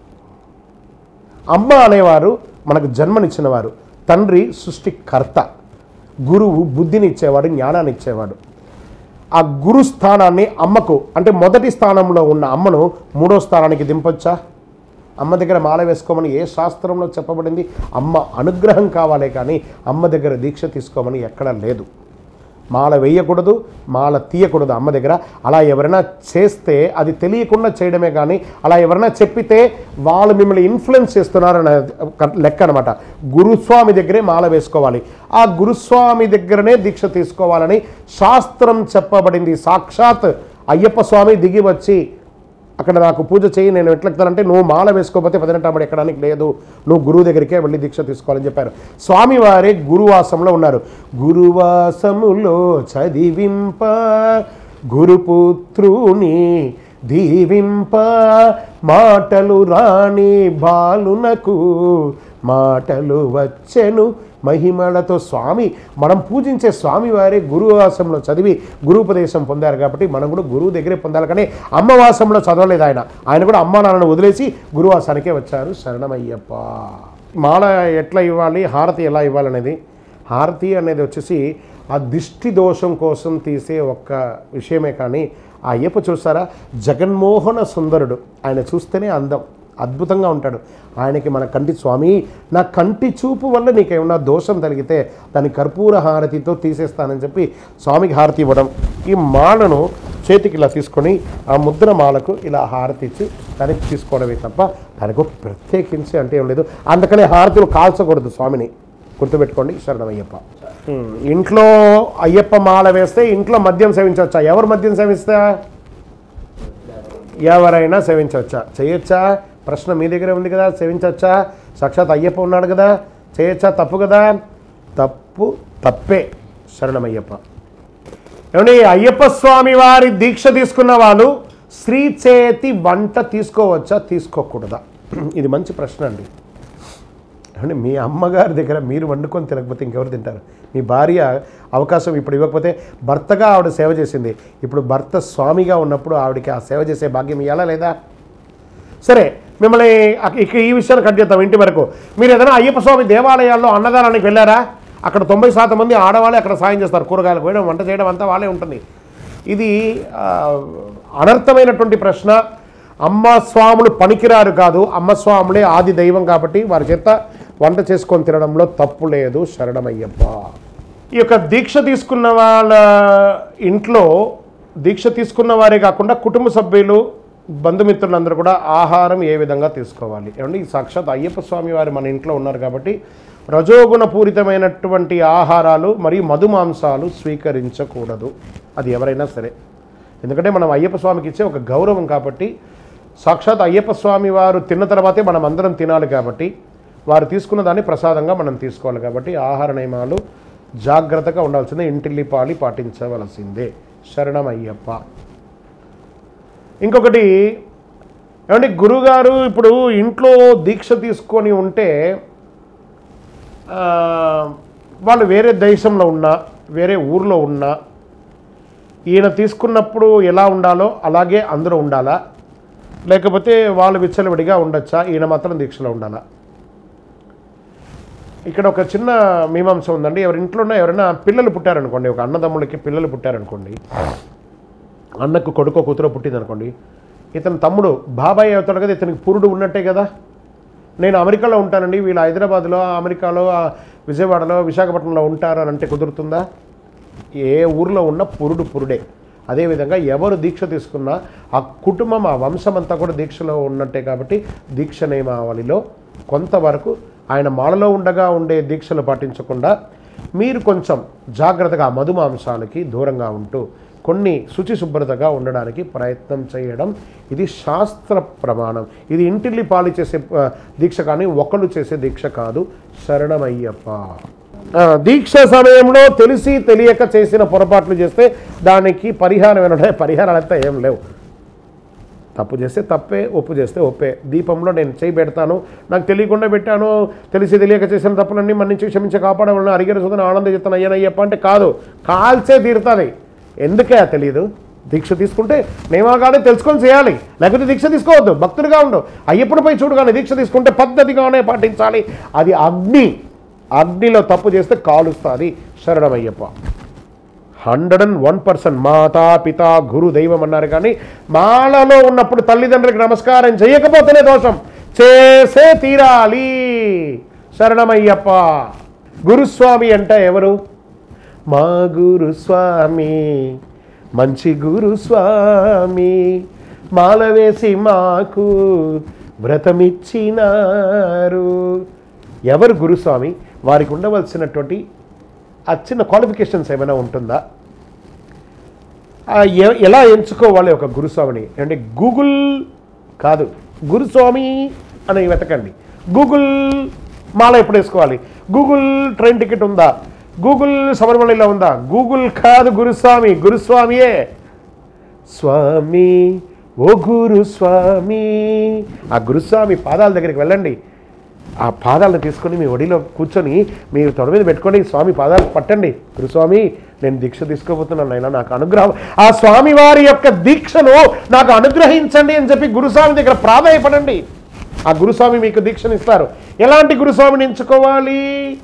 Speaker 1: అమ్మ అనేవారు మనకు జన్మనిచ్చినవారు తండ్రి సృష్టికర్త గురువు బుద్ధిని ఇచ్చేవాడు జ్ఞానాన్ని ఇచ్చేవాడు ఆ గురు స్థానాన్ని అమ్మకు అంటే మొదటి స్థానంలో ఉన్న అమ్మను మూడో స్థానానికి దింపొచ్చా అమ్మ దగ్గర మాల వేసుకోమని ఏ శాస్త్రంలో చెప్పబడింది అమ్మ అనుగ్రహం కావాలే కానీ అమ్మ దగ్గర దీక్ష తీసుకోమని ఎక్కడా లేదు మాల వేయకూడదు మాల తీయకూడదు అమ్మ దగ్గర అలా ఎవరైనా చేస్తే అది తెలియకుండా చేయడమే కానీ అలా ఎవరైనా చెప్పితే వాళ్ళు మిమ్మల్ని ఇన్ఫ్లుయెన్స్ చేస్తున్నారనే లెక్క అనమాట గురుస్వామి దగ్గరే మాల వేసుకోవాలి ఆ గురుస్వామి దగ్గరనే దీక్ష తీసుకోవాలని శాస్త్రం చెప్పబడింది సాక్షాత్ అయ్యప్ప స్వామి దిగి వచ్చి అక్కడ నాకు పూజ చేయి నేను ఎట్లెక్తానంటే నువ్వు మాల వేసుకోకపోతే పదినెట్టాబడి ఎక్కడానికి లేదు నువ్వు గురువు దగ్గరికే వెళ్ళి దీక్ష తీసుకోవాలని చెప్పారు స్వామివారే గురువాసంలో ఉన్నారు గురువాసములో చదివింప గురుపుత్రుని దీవింప మాటలు రాణి బాలునకు మాటలు వచ్చెను మహిమలతో స్వామి మనం పూజించే స్వామివారే గురువాసంలో చదివి గురుపదేశం పొందారు కాబట్టి మనం కూడా గురువు దగ్గరే పొందాలి కానీ అమ్మవాసంలో చదవలేదు ఆయన ఆయన కూడా అమ్మా నాన్నను వదిలేసి గురువాసానికే వచ్చారు శరణమయ్యప్ప మాల ఎట్లా ఇవ్వాలి హారతి ఎలా ఇవ్వాలనేది హారతి అనేది వచ్చేసి ఆ దిష్టి దోషం కోసం తీసే ఒక్క విషయమే కానీ ఆ అయ్యప్ప చూస్తారా జగన్మోహన సుందరుడు ఆయన చూస్తేనే అందం అద్భుతంగా ఉంటాడు ఆయనకి మన కంటి స్వామి నా కంటి చూపు వల్ల నీకేమన్నా దోషం కలిగితే దాని కర్పూర హారతితో తీసేస్తానని చెప్పి స్వామికి హారతి ఇవ్వడం ఈ మాలను చేతికి ఇలా తీసుకొని ఆ ముద్ర మాలకు ఇలా హారతి ఇచ్చి దానికి తీసుకోవడమే తప్ప దానికి ఒక ప్రత్యేకించి అంటే ఏం లేదు అందుకనే హారతులు కాల్చకూడదు స్వామిని గుర్తుపెట్టుకోండి శరణం అయ్యప్ప ఉమ్, ఇంట్లో అయ్యప్ప మాల వేస్తే ఇంట్లో మద్యం సేవించవచ్చా ఎవరు మద్యం సేవిస్తా ఎవరైనా సేవించవచ్చా చేయొచ్చా ప్రశ్న మీ దగ్గరే ఉంది కదా సేవించవచ్చా సాక్షాత్ అయ్యప్ప ఉన్నాడు కదా చేయొచ్చా తప్పు కదా తప్పు తప్పే శరణమయ్యప్ప ఏమండి అయ్యప్ప స్వామి వారి దీక్ష తీసుకున్న వాళ్ళు స్త్రీ చేతి వంట తీసుకోవచ్చా తీసుకోకూడదా ఇది మంచి ప్రశ్న అండి అంటే మీ అమ్మగారి దగ్గర మీరు వండుకొని తినకపోతే ఇంకెవరు తింటారు మీ భార్య అవకాశం ఇప్పుడు ఇవ్వకపోతే భర్తగా ఆవిడ సేవ చేసింది ఇప్పుడు భర్త స్వామిగా ఉన్నప్పుడు ఆవిడకి ఆ సేవ చేసే భాగ్యం ఇవ్వాలా లేదా సరే మిమ్మల్ని అక- ఇక ఈ విషయాన్ని కట్ చేద్దాం ఇంటి వరకు మీరు ఏదైనా అయ్యప్ప స్వామి దేవాలయాల్లో అన్నదానానికి వెళ్ళారా అక్కడ తొంభై శాతం మంది ఆడవాళ్ళే అక్కడ సాయం చేస్తారు కూరగాయలు కోయడం వంట చేయడం అంతా వాళ్ళే ఉంటుంది ఇది ఆ, అనర్థమైనటువంటి ప్రశ్న అమ్మ స్వాములు పనికిరారు కాదు అమ్మ స్వాములే ఆది దైవం కాబట్టి వారి చేత వంట చేసుకొని తినడంలో తప్పు లేదు శరణమయ్యప్ప ఈ యొక్క దీక్ష తీసుకున్న వాళ్ళ ఇంట్లో దీక్ష తీసుకున్న వారే కాకుండా కుటుంబ సభ్యులు బంధుమిత్రులందరూ కూడా ఆహారం ఏ విధంగా తీసుకోవాలి ఏమండి సాక్షాత్ అయ్యప్ప స్వామి వారు మన ఇంట్లో ఉన్నారు కాబట్టి రజోగుణ పూరితమైనటువంటి ఆహారాలు మరియు మధుమాంసాలు స్వీకరించకూడదు అది ఎవరైనా సరే ఎందుకంటే మనం అయ్యప్ప స్వామికి ఇచ్చే ఒక గౌరవం కాబట్టి సాక్షాత్ అయ్యప్ప స్వామి వారు తిన్న తర్వాతే మనం అందరం తినాలి కాబట్టి వారు తీసుకున్న దాన్ని ప్రసాదంగా మనం తీసుకోవాలి కాబట్టి ఆహార నియమాలు జాగ్రత్తగా ఉండాల్సిందే ఇంటిల్లి పాలి పాటించవలసిందే శరణం అయ్యప్ప ఇంకొకటి ఏమంటే గురుగారు ఇప్పుడు ఇంట్లో దీక్ష తీసుకొని ఉంటే ఆ, వాళ్ళు వేరే దేశంలో ఉన్నా వేరే ఊర్లో ఉన్నా ఈయన తీసుకున్నప్పుడు ఎలా ఉండాలో అలాగే అందరూ ఉండాలా లేకపోతే వాళ్ళు విచ్చలవిడిగా ఉండొచ్చా ఈయన మాత్రం దీక్షలో ఉండాలా ఇక్కడ ఒక చిన్న మీమాంస ఉందండి ఎవరి ఇంట్లోనే ఎవరైనా పిల్లలు పుట్టారనుకోండి ఒక అన్నదమ్ములకి పిల్లలు పుట్టారనుకోండి అన్నకు కొడుకో కూతురో పుట్టిందనుకోండి ఇతని తమ్ముడు బాబాయ్ అవుతాడు కదా ఇతనికి పురుడు ఉన్నట్టే కదా నేను అమెరికాలో ఉంటానండి వీళ్ళు హైదరాబాద్లో అమెరికాలో ఆ విజయవాడలో విశాఖపట్నంలో ఉంటారు అని అంటే కుదురుతుందా ఏ ఊర్లో ఉన్న పురుడు పురుడే అదేవిధంగా ఎవరు దీక్ష తీసుకున్నా ఆ కుటుంబం ఆ వంశం అంతా కూడా దీక్షలో ఉన్నట్టే కాబట్టి దీక్ష నియమావళిలో కొంతవరకు ఆయన మాలలో ఉండగా ఉండే దీక్షలు పాటించకుండా మీరు కొంచెం జాగ్రత్తగా ఆ మధుమాంసాలకి దూరంగా ఉంటూ కొన్ని శుచి శుభ్రతగా ఉండడానికి ప్రయత్నం చేయడం ఇది శాస్త్ర ప్రమాణం ఇది ఇంటిల్లి పాలి చేసే ఆ, దీక్ష కానీ ఒకళ్ళు చేసే దీక్ష కాదు శరణమయ్యప్ప ఆ, దీక్ష సమయంలో తెలిసి తెలియక చేసిన పొరపాట్లు చేస్తే దానికి పరిహారం ఏమంటే పరిహారాలు అయితే ఏం లేవు తప్పు చేస్తే తప్పే ఒప్పు చేస్తే ఒప్పే దీపంలో నేను చేయి పెడతాను నాకు తెలియకుండా పెట్టాను తెలిసి తెలియక చేసిన తప్పులన్నీ మన్నించి క్షమించి కాపాడవాళ్ళని అరిగిన సుధన ఆనంద చెప్తాను అయ్యనయ్యప్ప అంటే కాదు కాల్చే తీరుతుంది ఎందుకే తెలియదు దీక్ష తీసుకుంటే నియమాగానే తెలుసుకొని చేయాలి లేకపోతే దీక్ష తీసుకోవద్దు భక్తుడిగా ఉండు అయ్యప్పటిపై చూడు కానీ దీక్ష తీసుకుంటే పద్ధతిగానే పాటించాలి అది అగ్ని అగ్నిలో తప్పు చేస్తే కాలుస్తుంది శరణమయ్యప్ప హండ్రెడ్ అండ్ వన్ పర్సెంట్ మాతా పిత గురు దైవం అన్నారు కానీ మాలలో ఉన్నప్పుడు తల్లిదండ్రులకు నమస్కారం చేయకపోతేనే దోషం చేసే తీరాలి శరణమయ్యప్ప గురుస్వామి అంటే ఎవరు మా గురుస్వామి మంచి గురుస్వామి మాల వేసి మాకు వ్రతమిచ్చినారు ఎవరు గురుస్వామి వారికి ఉండవలసినటువంటి ఆ చిన్న క్వాలిఫికేషన్స్ ఏమైనా ఉంటుందా ఆ ఎ- ఎలా ఎంచుకోవాలి ఒక గురుస్వామిని అంటే గూగుల్ కాదు గురుస్వామి అని వెతకండి గూగుల్ మాల ఎప్పుడు వేసుకోవాలి గూగుల్ ట్రైన్ టికెట్ ఉందా గూగుల్ శబరిమలలో ఉందా గూగుల్ కాదు గురుస్వామి గురుస్వామియే స్వామి ఓ గురుస్వామి ఆ గురుస్వామి పాదాల దగ్గరికి వెళ్ళండి ఆ పాదాలను తీసుకొని మీ ఒడిలో కూర్చొని మీరు తొడ మీద పెట్టుకొని స్వామి పాదాలు పట్టండి గురుస్వామి నేను దీక్ష తీసుకోబోతున్నాను అయినా నాకు అనుగ్రహం ఆ స్వామి వారి యొక్క దీక్షను నాకు అనుగ్రహించండి అని చెప్పి గురుస్వామి దగ్గర ప్రాధాయపడండి ఆ గురుస్వామి మీకు దీక్షను ఇస్తారు ఎలాంటి గురుస్వామిని ఎంచుకోవాలి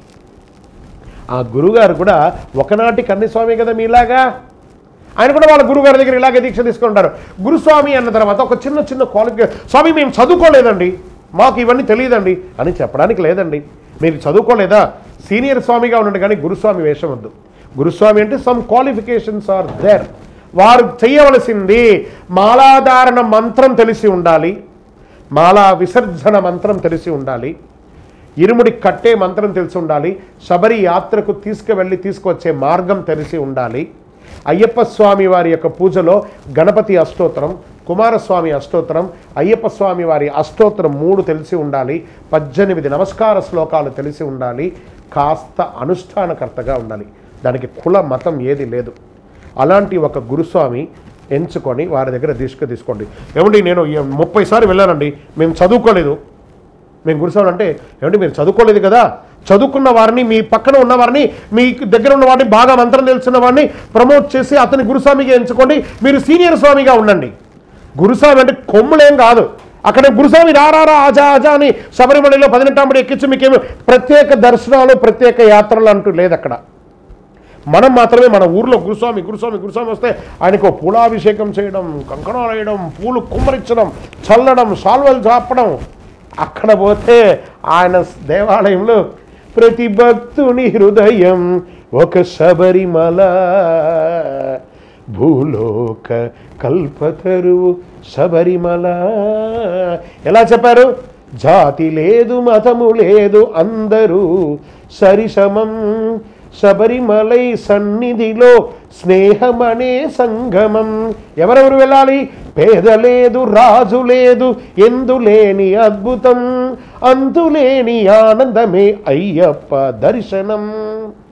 Speaker 1: ఆ గురుగారు కూడా ఒకనాటి కన్నిస్వామి కదా మీలాగా ఆయన కూడా వాళ్ళ గురుగారి దగ్గర ఇలాగే దీక్ష తీసుకుంటారు గురుస్వామి అన్న తర్వాత ఒక చిన్న చిన్న క్వాలిఫికేషన్ స్వామి మేము చదువుకోలేదండి మాకు ఇవన్నీ తెలియదండి అని చెప్పడానికి లేదండి మీరు చదువుకోలేదా సీనియర్ స్వామిగా ఉండండి కానీ గురుస్వామి వేషం వద్దు గురుస్వామి అంటే సమ్ క్వాలిఫికేషన్స్ ఆర్ దేర్ వారు చేయవలసింది మాలాధారణ మంత్రం తెలిసి ఉండాలి మాలా విసర్జన మంత్రం తెలిసి ఉండాలి ఇరుముడి కట్టే మంత్రం తెలిసి ఉండాలి శబరి యాత్రకు తీసుకువెళ్ళి తీసుకొచ్చే మార్గం తెలిసి ఉండాలి అయ్యప్ప స్వామి వారి యొక్క పూజలో గణపతి అష్టోత్తరం కుమారస్వామి అష్టోత్తరం అయ్యప్ప స్వామి వారి అష్టోత్తరం మూడు తెలిసి ఉండాలి పద్దెనిమిది నమస్కార శ్లోకాలు తెలిసి ఉండాలి కాస్త అనుష్ఠానకర్తగా ఉండాలి దానికి కుల మతం ఏది లేదు అలాంటి ఒక గురుస్వామి ఎంచుకొని వారి దగ్గర తీసుకు తీసుకోండి ఏమండి నేను ఈ ముప్పై సార్లు వెళ్ళానండి మేము చదువుకోలేదు మేము గురుస్వామి అంటే ఏమంటే మీరు చదువుకోలేదు కదా చదువుకున్న వారిని మీ పక్కన ఉన్న వారిని మీ దగ్గర ఉన్న వారిని బాగా మంత్రం తెలిసిన వారిని ప్రమోట్ చేసి అతని గురుస్వామిగా ఎంచుకోండి మీరు సీనియర్ స్వామిగా ఉండండి గురుస్వామి అంటే కొమ్ములేం కాదు అక్కడ గురుస్వామి రారా ఆజా ఆజా అని శబరిమలలో పదినెట్టాంబడి ఎక్కించి మీకేమి ప్రత్యేక దర్శనాలు ప్రత్యేక యాత్రలు అంటూ లేదు అక్కడ మనం మాత్రమే మన ఊర్లో గురుస్వామి గురుస్వామి గురుస్వామి వస్తే ఆయనకు ఓ పూలాభిషేకం చేయడం కంకణాలు వేయడం పూలు కుమ్మరించడం చల్లడం సాల్వలు చాపడం అక్కడ పోతే ఆయన దేవాలయంలో ప్రతి భక్తుని హృదయం ఒక శబరిమల భూలోక కల్పతరువు శబరిమల ఎలా చెప్పారు జాతి లేదు మతము లేదు అందరూ సరిసమం శబరిమలై సన్నిధిలో స్నేహమనే సంగమం ఎవరెవరు వెళ్ళాలి పేద లేదు రాజు లేదు ఎందులేని అద్భుతం అంతులేని ఆనందమే అయ్యప్ప దర్శనం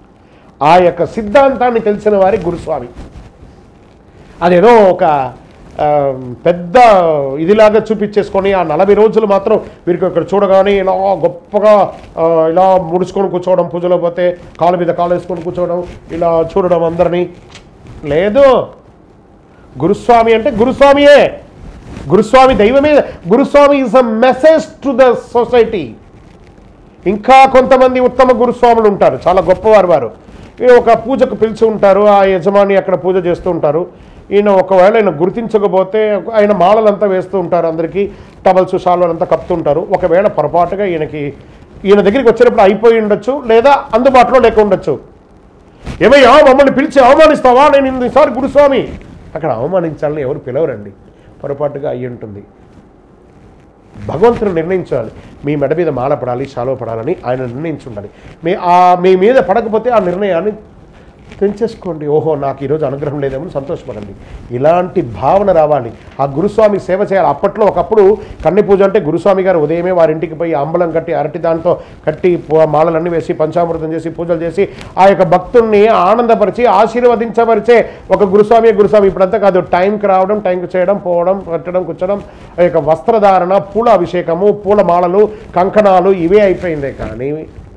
Speaker 1: ఆ యొక్క సిద్ధాంతాన్ని తెలిసిన వారి గురుస్వామి అదేదో ఒక ఆ, పెద్ద ఇదిలాగా చూపించేసుకొని ఆ నలభై రోజులు మాత్రం వీరికి ఇక్కడ చూడగానే ఇలా గొప్పగా ఆ, ఇలా ముడుచుకొని కూర్చోవడం పూజలో పోతే కాలు మీద కాలు వేసుకొని కూర్చోవడం ఇలా చూడడం అందరినీ లేదు గురుస్వామి అంటే గురుస్వామియే గురుస్వామి దైవమే guruswami is a message to the society ఇంకా కొంతమంది ఉత్తమ గురుస్వాములు ఉంటారు చాలా గొప్పవారు వారు ఈయన ఒక పూజకు పిలిచి ఉంటారు ఆ యజమాని అక్కడ పూజ చేస్తూ ఉంటారు ఈయన ఒకవేళ ఆయన గుర్తించకపోతే ఆయన మాలలంతా వేస్తూ ఉంటారు అందరికీ టవల్స్ షాల్వలు అంతా కప్పుతుంటారు ఒకవేళ పొరపాటుగా ఈయనకి ఈయన దగ్గరికి వచ్చినప్పుడు అయిపోయి ఉండొచ్చు లేదా అందుబాటులో లేక ఉండొచ్చు ఏమయ్యా మమ్మల్ని పిలిచి అవమానిస్తావా నేను ఇన్నిసారి గురుస్వామి అక్కడ అవమానించాలని ఎవరు పిలవరండి పొరపాటుగా అయ్యి ఉంటుంది భగవంతుడు నిర్ణయించాలి మీ మెడ మీద మాల పడాలి శాలువ పడాలని ఆయన నిర్ణయించుండాలి మీ ఆ మీ మీద పడకపోతే ఆ నిర్ణయాన్ని తెంచేసుకోండి ఓహో నాకు ఈరోజు అనుగ్రహం లేదేమో అని సంతోషపడండి ఇలాంటి భావన రావాలి ఆ గురుస్వామి సేవ చేయాలి అప్పట్లో ఒకప్పుడు కన్నె పూజ అంటే గురుస్వామి గారు ఉదయమే వారింటికి పోయి అంబలం కట్టి అరటి దాంతో కట్టి పూ- మాలలన్నీ వేసి పంచామృతం చేసి పూజలు చేసి ఆ యొక్క భక్తుల్ని ఆనందపరిచి ఆశీర్వదించపరిచే ఒక గురుస్వామి గురుస్వామి ఇప్పుడంతా కాదు టైంకి రావడం టైంకి చేయడం పోవడం కట్టడం కూర్చోడం ఆ యొక్క వస్త్రధారణ పూల అభిషేకము పూల మాలలు కంకణాలు ఇవే అయిపోయిందే కానీ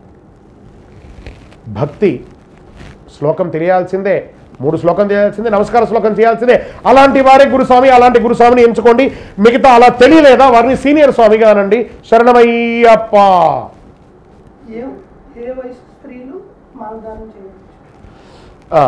Speaker 1: భక్తి శ్లోకం తెలియాల్సిందే మూడు శ్లోకం తెలియాల్సిందే నమస్కార శ్లోకం చేయాల్సిందే అలాంటి వారే గురుస్వామి అలాంటి గురుస్వామిని ఎంచుకోండి మిగతా అలా తెలియలేదా వారిని సీనియర్ స్వామిగా అనండి శరణమయ్యప్ప
Speaker 3: ఏ ఏ వయసు స్త్రీలు మాలదానం చేయవచ్చు
Speaker 1: ఆ,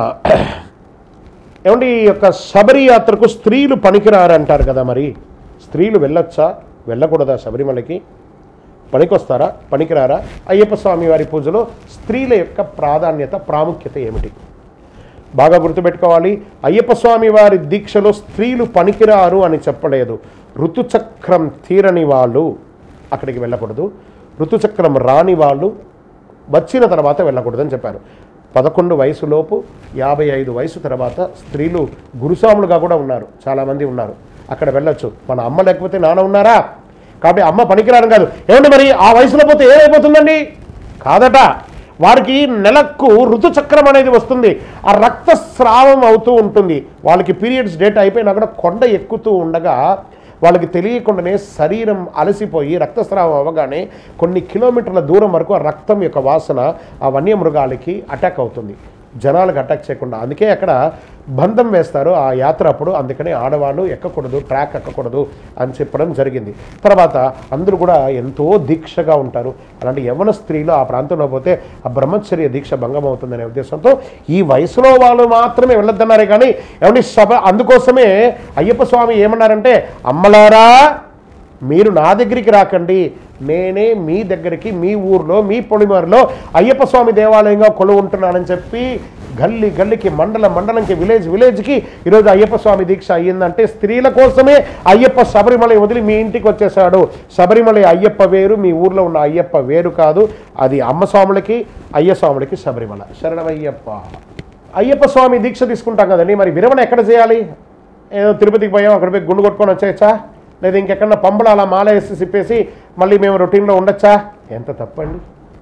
Speaker 1: ఏమండి ఈ యొక్క శబరి యాత్రకు స్త్రీలు పనికిరారు అంటారు కదా మరి స్త్రీలు వెళ్ళొచ్చా వెళ్ళకూడదా శబరిమలకి పనికొస్తారా పనికిరారా అయ్యప్ప స్వామి వారి పూజలో స్త్రీల యొక్క ప్రాధాన్యత ప్రాముఖ్యత ఏమిటి బాగా గుర్తుపెట్టుకోవాలి అయ్యప్ప స్వామి వారి దీక్షలో స్త్రీలు పనికిరారు అని చెప్పలేదు ఋతుచక్రం తీరని వాళ్ళు అక్కడికి వెళ్ళకూడదు ఋతుచక్రం రాని వాళ్ళు వచ్చిన తర్వాత వెళ్ళకూడదని చెప్పారు పదకొండు వయసులోపు యాభై ఐదు వయసు తర్వాత స్త్రీలు గురుస్వాములుగా కూడా ఉన్నారు చాలామంది ఉన్నారు అక్కడ వెళ్ళొచ్చు మన అమ్మ లేకపోతే నాన్న ఉన్నారా కాబట్టి అమ్మ పనికిరారు కాదు ఏమంటే మరి ఆ వయసులో పోతే ఏమైపోతుందండి కాదట వారికి నెలకు ఋతుచక్రం అనేది వస్తుంది ఆ రక్తస్రావం అవుతూ ఉంటుంది వాళ్ళకి పీరియడ్స్ డేట్ అయిపోయినా కూడా కొండ ఎక్కుతూ ఉండగా వాళ్ళకి తెలియకుండానే శరీరం అలసిపోయి రక్తస్రావం అవ్వగానే కొన్ని కిలోమీటర్ల దూరం వరకు ఆ రక్తం యొక్క వాసన ఆ వన్యమృగాలకి అటాక్ అవుతుంది జనాలకు అటాక్ చేయకుండా అందుకే అక్కడ బంధం వేస్తారు ఆ యాత్ర అప్పుడు అందుకనే ఆడవాళ్ళు ఎక్కకూడదు ట్రాక్ ఎక్కకూడదు అని చెప్పడం జరిగింది తర్వాత అందరూ కూడా ఎంతో దీక్షగా ఉంటారు అలాంటి యవన స్త్రీలు ఆ ప్రాంతంలో పోతే ఆ బ్రహ్మచర్య దీక్ష భంగం అవుతుందనే ఉద్దేశంతో ఈ వయసులో వాళ్ళు మాత్రమే వెళ్ళొద్దన్నారే కానీ ఏమండి సభ అందుకోసమే అయ్యప్ప స్వామి ఏమన్నారంటే అమ్మలారా మీరు నా దగ్గరికి రాకండి నేనే మీ దగ్గరికి మీ ఊర్లో మీ పొలిమరిలో అయ్యప్ప స్వామి దేవాలయంగా కొలువు ఉంటున్నానని చెప్పి గల్లి గల్లికి మండల మండలంకి విలేజ్ విలేజ్కి ఈరోజు అయ్యప్ప స్వామి దీక్ష అయ్యిందంటే స్త్రీల కోసమే అయ్యప్ప శబరిమల వదిలి మీ ఇంటికి వచ్చేసాడు శబరిమల అయ్యప్ప వేరు మీ ఊర్లో ఉన్న అయ్యప్ప వేరు కాదు అది అమ్మ స్వాములకి అయ్య స్వాములకి శబరిమల శరణమయ్యప్ప అయ్యప్ప స్వామి దీక్ష తీసుకుంటాం కదండి మరి విరమణ ఎక్కడ చేయాలి ఏదో తిరుపతికి పోయాం అక్కడ పోయి గుండు కొట్టుకొని వచ్చేయచ్చా లేదా ఇంకెక్కడన్నా పంబలు అలా మాల వేసి సిప్పేసి మళ్ళీ మేము రొటీన్లో ఉండొచ్చా ఎంత తప్పండి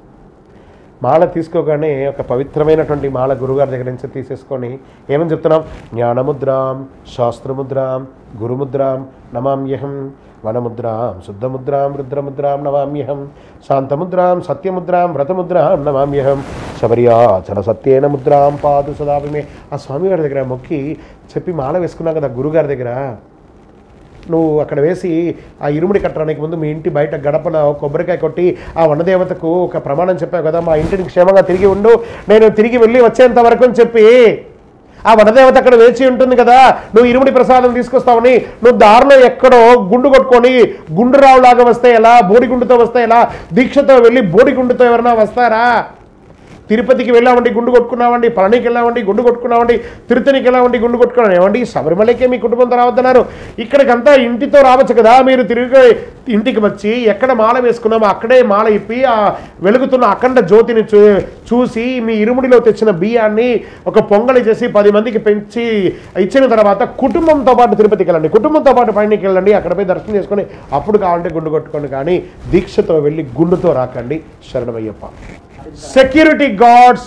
Speaker 1: మాల తీసుకోగానే ఒక పవిత్రమైనటువంటి మాల గురుగారి దగ్గర నుంచి తీసేసుకొని ఏమని చెప్తున్నాం జ్ఞానముద్రాం శాస్త్రముద్రాం గురుముద్రాం నమామ్యహం వనముద్రాం శుద్ధముద్రాం రుద్రముద్రాం నమామ్యహం శాంతముద్రాం సత్యముద్రాం వ్రతముద్రాం నమామ్యహం శబర్యాచల సత్యేన ముద్రాం పాదు సదాభిమే ఆ స్వామివారి దగ్గర మొక్కి చెప్పి మాల వేసుకున్నాం కదా గురుగారి దగ్గర నువ్వు అక్కడ వేసి ఆ ఇరుముడి కట్టడానికి ముందు మీ ఇంటి బయట గడపన కొబ్బరికాయ కొట్టి ఆ వనదేవతకు ఒక ప్రమాణం చెప్పావు కదా మా ఇంటిని క్షేమంగా తిరిగి ఉండు నేను తిరిగి వెళ్ళి వచ్చేంత వరకు అని చెప్పి ఆ వనదేవత అక్కడ వేచి ఉంటుంది కదా నువ్వు ఇరుముడి ప్రసాదం తీసుకొస్తావని నువ్వు దారిలో ఎక్కడో గుండు కొట్టుకొని గుండు రావులాగా వస్తే ఎలా బోడిగుండుతో వస్తే ఎలా దీక్షతో వెళ్ళి బోడిగుండుతో ఎవరైనా వస్తారా తిరుపతికి వెళ్ళామండి గుండు కొట్టుకున్నామండి పళనికి వెళ్ళామండి గుండు కొట్టుకున్నామండి తిరుపతికి వెళ్ళామండి గుండు కొట్టుకున్నాం ఏమండి శబరిమలకే మీ కుటుంబంతో రావద్దన్నారు ఇక్కడికంతా ఇంటితో రావచ్చు కదా మీరు తిరిగి ఇంటికి వచ్చి ఎక్కడ మాల వేసుకున్నామో అక్కడే మాల ఇప్పి ఆ వెలుగుతున్న అఖండ జ్యోతిని చూ చూసి మీ ఇరుముడిలో తెచ్చిన బియ్యాన్ని ఒక పొంగలి చేసి పది మందికి పెంచి ఇచ్చిన తర్వాత కుటుంబంతో పాటు తిరుపతికి వెళ్ళండి కుటుంబంతో పాటు పైనకి వెళ్ళండి అక్కడ పోయి దర్శనం చేసుకొని అప్పుడు కావాలంటే గుండు కొట్టుకోండి కానీ దీక్షతో వెళ్ళి గుండుతో రాకండి శరణమయ్యప్ప సెక్యూరిటీ గార్డ్స్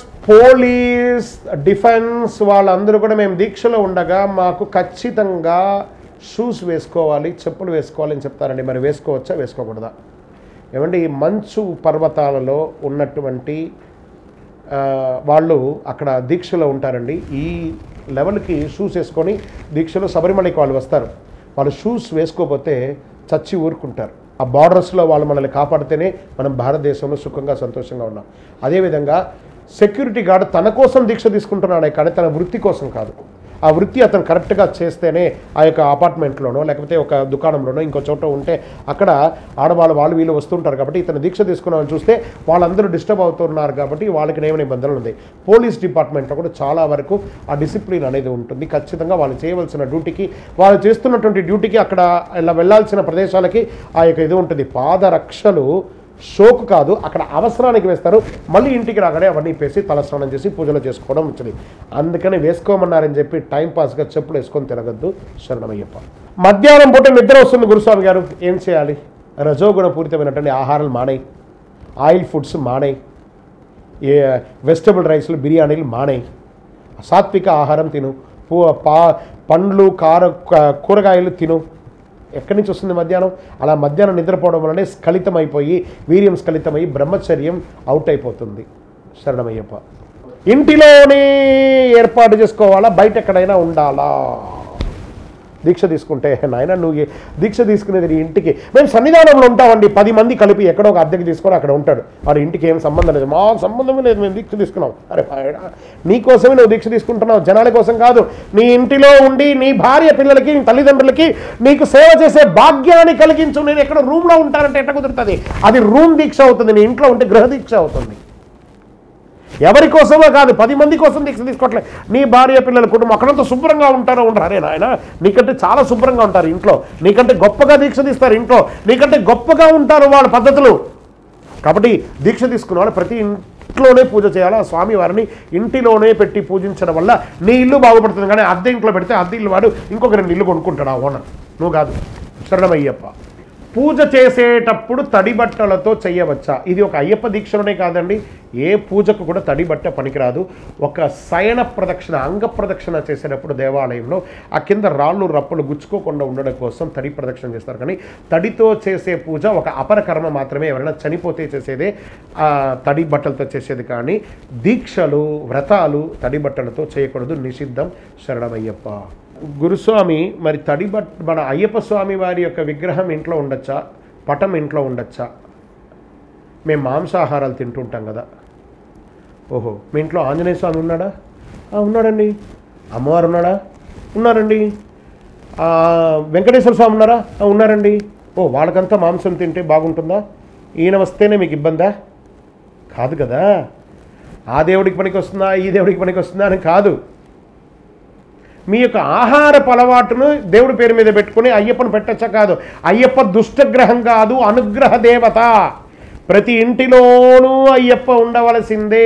Speaker 1: పోలీస్ డిఫెన్స్ వాళ్ళందరూ కూడా మేము దీక్షలో ఉండగా మాకు ఖచ్చితంగా షూస్ వేసుకోవాలి చెప్పులు వేసుకోవాలి అని చెప్తారండి మరి వేసుకోవచ్చా వేసుకోకూడదా ఏమండి ఈ మంచు పర్వతాలలో ఉన్నటువంటి ఆ, వాళ్ళు అక్కడ దీక్షలో ఉంటారండి ఈ లెవెల్కి షూస్ వేసుకొని దీక్షలో శబరిమలకి వాళ్ళు వస్తారు వాళ్ళు షూస్ వేసుకోకపోతే చచ్చి ఊరుకుంటారు ఆ బార్డర్స్లో వాళ్ళు మనల్ని కాపాడితేనే మనం భారతదేశంలో సుఖంగా సంతోషంగా ఉన్నాం అదేవిధంగా సెక్యూరిటీ గార్డ్ తన కోసం దీక్ష తీసుకుంటున్నాడే కానీ తన వృత్తి కోసం కాదు ఆ వృత్తి అతను కరెక్ట్గా చేస్తేనే ఆ యొక్క అపార్ట్మెంట్లోనో లేకపోతే ఒక దుకాణంలోనో ఇంకో చోట ఉంటే అక్కడ ఆడవాళ్ళు వాళ్ళు వీళ్ళు వస్తుంటారు కాబట్టి ఇతను దీక్ష తీసుకున్నామని చూస్తే వాళ్ళందరూ డిస్టర్బ్ అవుతున్నారు కాబట్టి వాళ్ళకి ఏమైనా నిబంధనలు ఉంది పోలీస్ డిపార్ట్మెంట్లో కూడా చాలా వరకు ఆ డిసిప్లిన్ అనేది ఉంటుంది ఖచ్చితంగా వాళ్ళు చేయవలసిన డ్యూటీకి వాళ్ళు చేస్తున్నటువంటి డ్యూటీకి అక్కడ ఇలా వెళ్ళాల్సిన ప్రదేశాలకి ఆ యొక్క ఇది ఉంటుంది పాదరక్షలు షోక్ కాదు అక్కడ అవసరానికి వేస్తారు మళ్ళీ ఇంటికి రాగానే అవన్నీ వేసి తలస్నానం చేసి పూజలు చేసుకోవడం వచ్చింది అందుకని వేసుకోమన్నారని చెప్పి టైం పాస్గా చెప్పులు వేసుకొని తిరగద్దు శరణమయ్యప్ప మధ్యాహ్నం పూట నిద్ర వస్తుంది గురుస్వామి గారు ఏం చేయాలి రజోగుణ పూరితమైనటువంటి ఆహారాలు మానేయి ఆయిల్ ఫుడ్స్ మానేయి ఏ వెజిటబుల్ రైస్లు బిర్యానీలు మానేయి సాత్విక ఆహారం తిను పూ పా పండ్లు కార క- కూరగాయలు తిను ఎక్కడి నుంచి వస్తుంది మధ్యాహ్నం అలా మధ్యాహ్నం నిద్రపోవడం వల్లనే స్ఖలితమైపోయి వీర్యం స్ఖలితమై బ్రహ్మచర్యం అవుట్ అయిపోతుంది శరణమయ్యప్ప ఇంటిలోనే ఏర్పాటు చేసుకోవాలా బయట ఎక్కడైనా ఉండాలా దీక్ష తీసుకుంటే నాయన నువ్వు ఏ- దీక్ష తీసుకునేది నీ ఇంటికి మేము సన్నిధానంలో ఉంటామండి పది మంది కలిపి ఎక్కడో ఒక అద్దెకి తీసుకొని అక్కడ ఉంటాడు వాడి ఇంటికి ఏం సంబంధం లేదు మాకు సంబంధమే లేదు మేము దీక్ష తీసుకున్నాం అరే పాయడా, నీ కోసమే నువ్వు దీక్ష తీసుకుంటున్నావు జనాల కోసం కాదు నీ ఇంటిలో ఉండి నీ భార్య పిల్లలకి నీ తల్లిదండ్రులకి నీకు సేవ చేసే భాగ్యాన్ని కలిగించు నేను ఎక్కడ రూమ్లో ఉంటానంటే ఎట్ట కుదురుతుంది అది రూమ్ దీక్ష అవుతుంది నీ ఇంట్లో ఉంటే గృహ దీక్ష అవుతుంది ఎవరి కోసమో కాదు పది మంది కోసం దీక్ష తీసుకోవట్లేదు నీ భార్య పిల్లల కుటుంబం అక్కడంతా శుభ్రంగా ఉంటారో ఉండరు అరే నాయన నీకంటే చాలా శుభ్రంగా ఉంటారు ఇంట్లో నీకంటే గొప్పగా దీక్ష తీస్తారు ఇంట్లో నీకంటే గొప్పగా ఉంటారు వాళ్ళ పద్ధతులు కాబట్టి దీక్ష తీసుకున్న వాళ్ళు ప్రతి ఇంట్లోనే పూజ చేయాలి ఆ స్వామి వారిని ఇంటిలోనే పెట్టి పూజించడం వల్ల నీ ఇల్లు బాగుపడుతుంది కానీ అద్దె ఇంట్లో పెడితే అద్దె ఇల్లు వాడు ఇంకొక రెండు ఇల్లు కొనుక్కుంటాడు ఆ ఓనర్ నువ్వు కాదు శరణమయ్యప్ప పూజ చేసేటప్పుడు తడి బట్టలతో చేయవచ్చా ఇది ఒక అయ్యప్ప దీక్షలోనే కాదండి ఏ పూజకు కూడా తడి బట్ట పనికిరాదు ఒక శయన ప్రదక్షిణ అంగ ప్రదక్షిణ చేసేటప్పుడు దేవాలయంలో ఆ కింద రాళ్ళు రప్పులు గుచ్చుకోకుండా ఉండడం కోసం తడి ప్రదక్షిణ చేస్తారు కానీ తడితో చేసే పూజ ఒక అపర కర్మ మాత్రమే ఎవరైనా చనిపోతే చేసేదే ఆ తడి బట్టలతో చేసేది కానీ దీక్షలు వ్రతాలు తడి బట్టలతో చేయకూడదు నిషిద్ధం శరణమయ్యప్ప గురుస్వామి మరి తడి బట్ మన అయ్యప్ప స్వామి వారి యొక్క విగ్రహం ఇంట్లో ఉండొచ్చా పటం ఇంట్లో ఉండొచ్చా మేము మాంసాహారాలు తింటుంటాం కదా ఓహో మీ ఇంట్లో ఆంజనేయ స్వామి ఉన్నాడా ఆ, ఉన్నాడండి అమ్మవారు ఉన్నాడా ఉన్నారండి ఆ, వెంకటేశ్వర స్వామి ఉన్నారా ఆ, ఉన్నారండి ఓ వాళ్ళకంతా మాంసం తింటే బాగుంటుందా ఈయన వస్తేనే మీకు ఇబ్బందా కాదు కదా ఆ దేవుడికి పనికి వస్తుందా ఈ దేవుడికి పనికి వస్తుందా అని కాదు మీ యొక్క ఆహారపు అలవాటును దేవుడి పేరు మీద పెట్టుకుని అయ్యప్పను పెట్టచ్చ కాదు అయ్యప్ప దుష్టగ్రహం కాదు అనుగ్రహ దేవత ప్రతి ఇంటిలోనూ అయ్యప్ప ఉండవలసిందే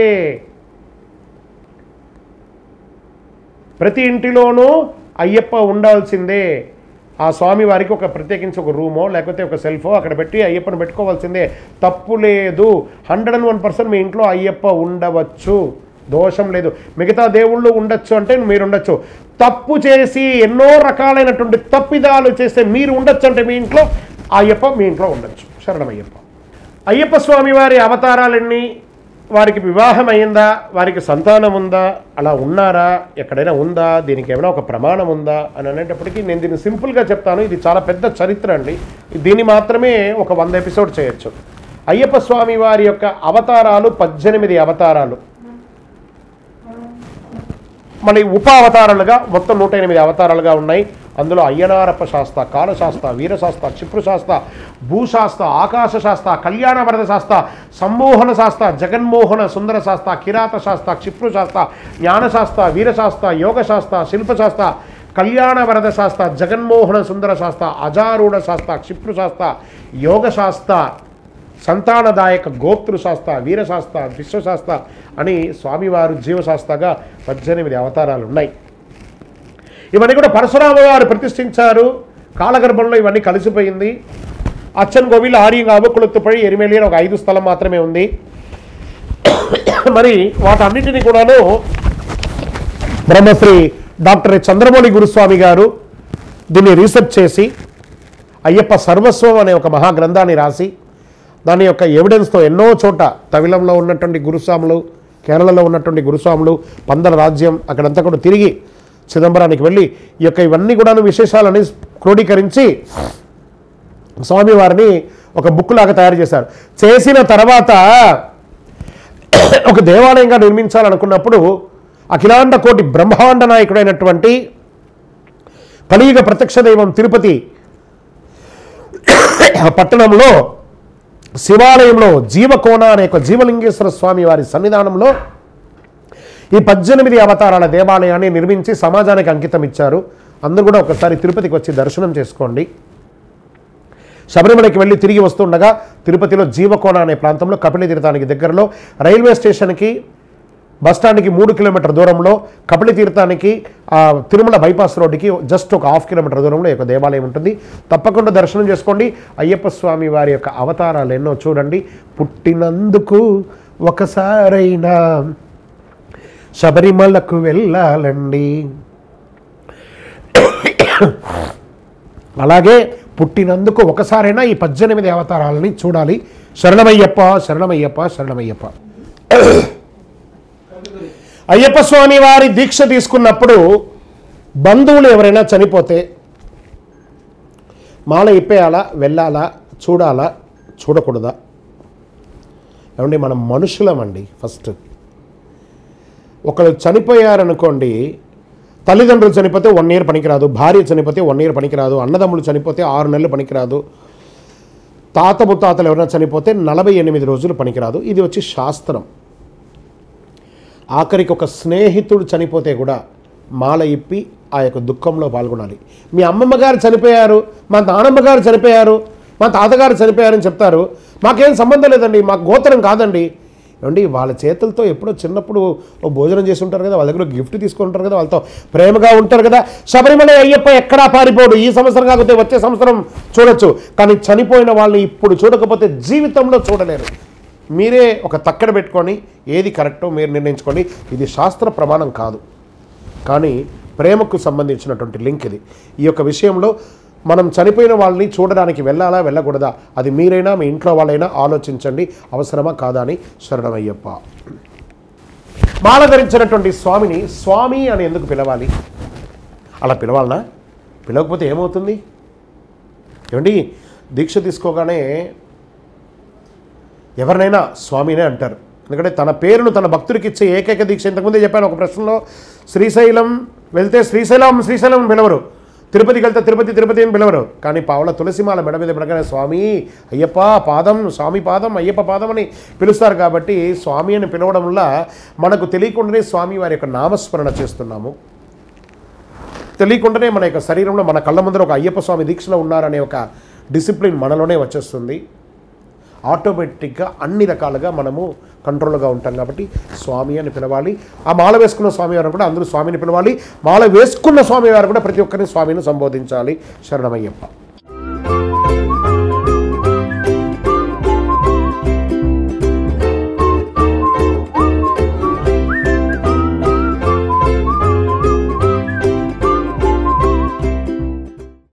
Speaker 1: ప్రతి ఇంటిలోనూ అయ్యప్ప ఉండాల్సిందే ఆ స్వామి వారికి ఒక ప్రత్యేకించి ఒక రూమో లేకపోతే ఒక సెల్ఫో అక్కడ పెట్టి అయ్యప్పను పెట్టుకోవాల్సిందే తప్పు లేదు హండ్రెడ్ అండ్ వన్ పర్సెంట్ మీ ఇంట్లో అయ్యప్ప ఉండవచ్చు దోషం లేదు మిగతా దేవుళ్ళు ఉండొచ్చు అంటే మీరు ఉండొచ్చు తప్పు చేసి ఎన్నో రకాలైనటువంటి తప్పిదాలు చేస్తే మీరు ఉండొచ్చు అంటే మీ ఇంట్లో ఆ అయ్యప్ప మీ ఇంట్లో ఉండొచ్చు శరణమయ్యప్ప అయ్యప్ప స్వామి వారి అవతారాలన్నీ వారికి వివాహం అయిందా వారికి సంతానం ఉందా అలా ఉన్నారా ఎక్కడైనా ఉందా దీనికి ఏమైనా ఒక ప్రమాణం ఉందా అని అనేటప్పటికీ నేను దీన్ని సింపుల్గా చెప్తాను ఇది చాలా పెద్ద చరిత్ర అండి దీన్ని మాత్రమే ఒక వంద ఎపిసోడ్ చేయొచ్చు అయ్యప్ప స్వామి వారి యొక్క అవతారాలు పద్దెనిమిది అవతారాలు మళ్ళీ ఉప అవతారాలుగా మొత్తం నూట ఎనిమిది అవతారాలుగా ఉన్నాయి అందులో అయ్యనారప్ప శాస్త్ర కాలశాస్త్ర వీరశాస్త్ర క్షిప్రశాస్త్ర భూశాస్త్ర ఆకాశ శాస్త్ర కళ్యాణ వరద శాస్త్ర సమ్మోహన శాస్త్ర జగన్మోహన సుందర శాస్త్ర కిరాత శాస్త్ర క్షిప్రశాస్త్ర జ్ఞానశాస్త్ర వీరశాస్త్ర యోగశాస్త్ర శిల్పశాస్త్ర కళ్యాణ వరద శాస్త్ర జగన్మోహన సుందర శాస్త్ర అజారూఢ శాస్త్ర క్షిప్రశాస్త్ర యోగశాస్త్ర సంతానదాయక గోప్తృశాస్త్ర వీరశాస్త్ర విశ్వశాస్త్ర అని స్వామివారు జీవశాస్త్రగా పద్దెనిమిది అవతారాలు ఉన్నాయి ఇవన్నీ కూడా పరశురామ వారు ప్రతిష్ఠించారు కాలగర్భంలో ఇవన్నీ కలిసిపోయింది అచ్చన్ గోవిల్ ఆర్యంగా అబుకులెత్తుపడి ఎరిమెలి అని ఒక ఐదు స్థలం మాత్రమే ఉంది మరి వాటన్నిటిని కూడాను బ్రహ్మశ్రీ డాక్టర్ చంద్రమౌళి గురుస్వామి గారు దీన్ని రీసెర్చ్ చేసి అయ్యప్ప సర్వస్వం అనే ఒక మహాగ్రంథాన్ని రాసి దాని యొక్క ఎవిడెన్స్తో ఎన్నో చోట తమిళంలో ఉన్నటువంటి గురుస్వాములు కేరళలో ఉన్నటువంటి గురుస్వాములు పందల రాజ్యం అక్కడంతా కూడా తిరిగి చిదంబరానికి వెళ్ళి ఈ యొక్క ఇవన్నీ కూడాను విశేషాలని క్రోడీకరించి స్వామివారిని ఒక బుక్ లాగా తయారు చేశారు చేసిన తర్వాత ఒక దేవాలయంగా నిర్మించాలనుకున్నప్పుడు అఖిలాండ కోటి బ్రహ్మాండ నాయకుడైనటువంటి కలియుగ ప్రత్యక్ష దైవం తిరుపతి పట్టణంలో శివాలయంలో జీవకోణ అనే ఒక జీవలింగేశ్వర స్వామి వారి సన్నిధానంలో ఈ పద్దెనిమిది అవతారాల దేవాలయాన్ని నిర్మించి సమాజానికి అంకితం ఇచ్చారు అందరూ కూడా ఒకసారి తిరుపతికి వచ్చి దర్శనం చేసుకోండి శబరిమలకి వెళ్ళి తిరిగి వస్తుండగా తిరుపతిలో జీవకోణ అనే ప్రాంతంలో కపిల తీర్థానికి దగ్గరలో రైల్వే స్టేషన్కి బస్టాండ్కి మూడు కిలోమీటర్ దూరంలో కపిల తీర్థానికి ఆ, తిరుమల బైపాస్ రోడ్డుకి జస్ట్ ఒక హాఫ్ కిలోమీటర్ దూరంలో ఈ యొక్క దేవాలయం ఉంటుంది తప్పకుండా దర్శనం చేసుకోండి అయ్యప్ప స్వామి వారి యొక్క అవతారాలు ఎన్నో చూడండి పుట్టినందుకు ఒకసారైనా శబరిమలకు వెళ్ళాలండి అలాగే పుట్టినందుకు ఒకసారైనా ఈ పద్దెనిమిది అవతారాలని చూడాలి శరణమయ్యప్ప శరణమయ్యప్ప శరణమయ్యప్ప అయ్యప్ప స్వామి వారి దీక్ష తీసుకున్నప్పుడు బంధువులు ఎవరైనా చనిపోతే మాల ఇప్పేయాలా వెళ్ళాలా చూడాలా చూడకూడదా ఏమండి మనం మనుషులమండి ఫస్ట్ ఒకరు చనిపోయారనుకోండి తల్లిదండ్రులు చనిపోతే వన్ ఇయర్ పనికిరాదు భార్య చనిపోతే వన్ ఇయర్ పనికిరాదు అన్నదమ్ములు చనిపోతే ఆరు నెలలు పనికిరాదు తాత ముత్తాతలు ఎవరైనా చనిపోతే నలభై ఎనిమిది రోజులు పనికిరాదు ఇది వచ్చి శాస్త్రం ఆఖరికి ఒక స్నేహితుడు చనిపోతే కూడా మాల ఇప్పి ఆ యొక్క దుఃఖంలో పాల్గొనాలి మీ అమ్మమ్మ గారు చనిపోయారు మా నానమ్మ గారు చనిపోయారు మా తాతగారు చనిపోయారని చెప్తారు మాకేం సంబంధం లేదండి మాకు గోత్రం కాదండి ఏమండి వాళ్ళ చేతులతో ఎప్పుడో చిన్నప్పుడు ఓ భోజనం చేసి ఉంటారు కదా వాళ్ళ దగ్గర గిఫ్ట్ తీసుకుంటారు కదా వాళ్ళతో ప్రేమగా ఉంటారు కదా శబరిమల అయ్యప్ప ఎక్కడా పారిపోడు ఈ సంవత్సరం కాకపోతే వచ్చే సంవత్సరం చూడొచ్చు కానీ చనిపోయిన వాళ్ళని ఇప్పుడు చూడకపోతే జీవితంలో చూడలేరు మీరే ఒక తక్కడ పెట్టుకొని ఏది కరెక్టో మీరు నిర్ణయించుకోండి ఇది శాస్త్ర ప్రమాణం కాదు కానీ ప్రేమకు సంబంధించినటువంటి లింక్ ఇది ఈ యొక్క విషయంలో మనం చనిపోయిన వాళ్ళని చూడడానికి వెళ్ళాలా వెళ్ళకూడదా అది మీరైనా మీ ఇంట్లో వాళ్ళైనా ఆలోచించండి అవసరమా కాదా అని శరణమయ్యప్ప మాల ధరించినటువంటి స్వామిని స్వామి అని ఎందుకు పిలవాలి అలా పిలవాలనా పిలవకపోతే ఏమవుతుంది ఏమండి దీక్ష తీసుకోగానే ఎవరినైనా స్వామినే అంటారు ఎందుకంటే తన పేరును తన భక్తుడికి ఇచ్చే ఏకైక దీక్ష ఇంతకుముందే చెప్పాను ఒక ప్రశ్నలో శ్రీశైలం వెళ్తే శ్రీశైలం శ్రీశైలం అని పిలవరు తిరుపతికి వెళ్తే తిరుపతి తిరుపతి అని పిలవరు కానీ పావుల తులసిమాల మెడ మీద పడగానే స్వామి అయ్యప్ప పాదం స్వామి పాదం అయ్యప్ప పాదం అని పిలుస్తారు కాబట్టి స్వామి అని పిలవడం వల్ల మనకు తెలియకుండానే స్వామి వారి యొక్క నామస్మరణ చేస్తున్నాము తెలియకుండానే మన యొక్క శరీరంలో మన కళ్ళ ముందర ఒక అయ్యప్ప స్వామి దీక్షలో ఉన్నారనే ఒక డిసిప్లిన్ మనలోనే వచ్చేస్తుంది ఆటోమేటిక్గా అన్ని రకాలుగా మనము కంట్రోల్గా ఉంటాం కాబట్టి స్వామి అని పిలవాలి ఆ మాల వేసుకున్న స్వామి వారు కూడా అందరూ స్వామిని పిలవాలి మాల వేసుకున్న స్వామి వారు కూడా ప్రతి ఒక్కరిని స్వామిని సంబోధించాలి శరణమయ్యప్ప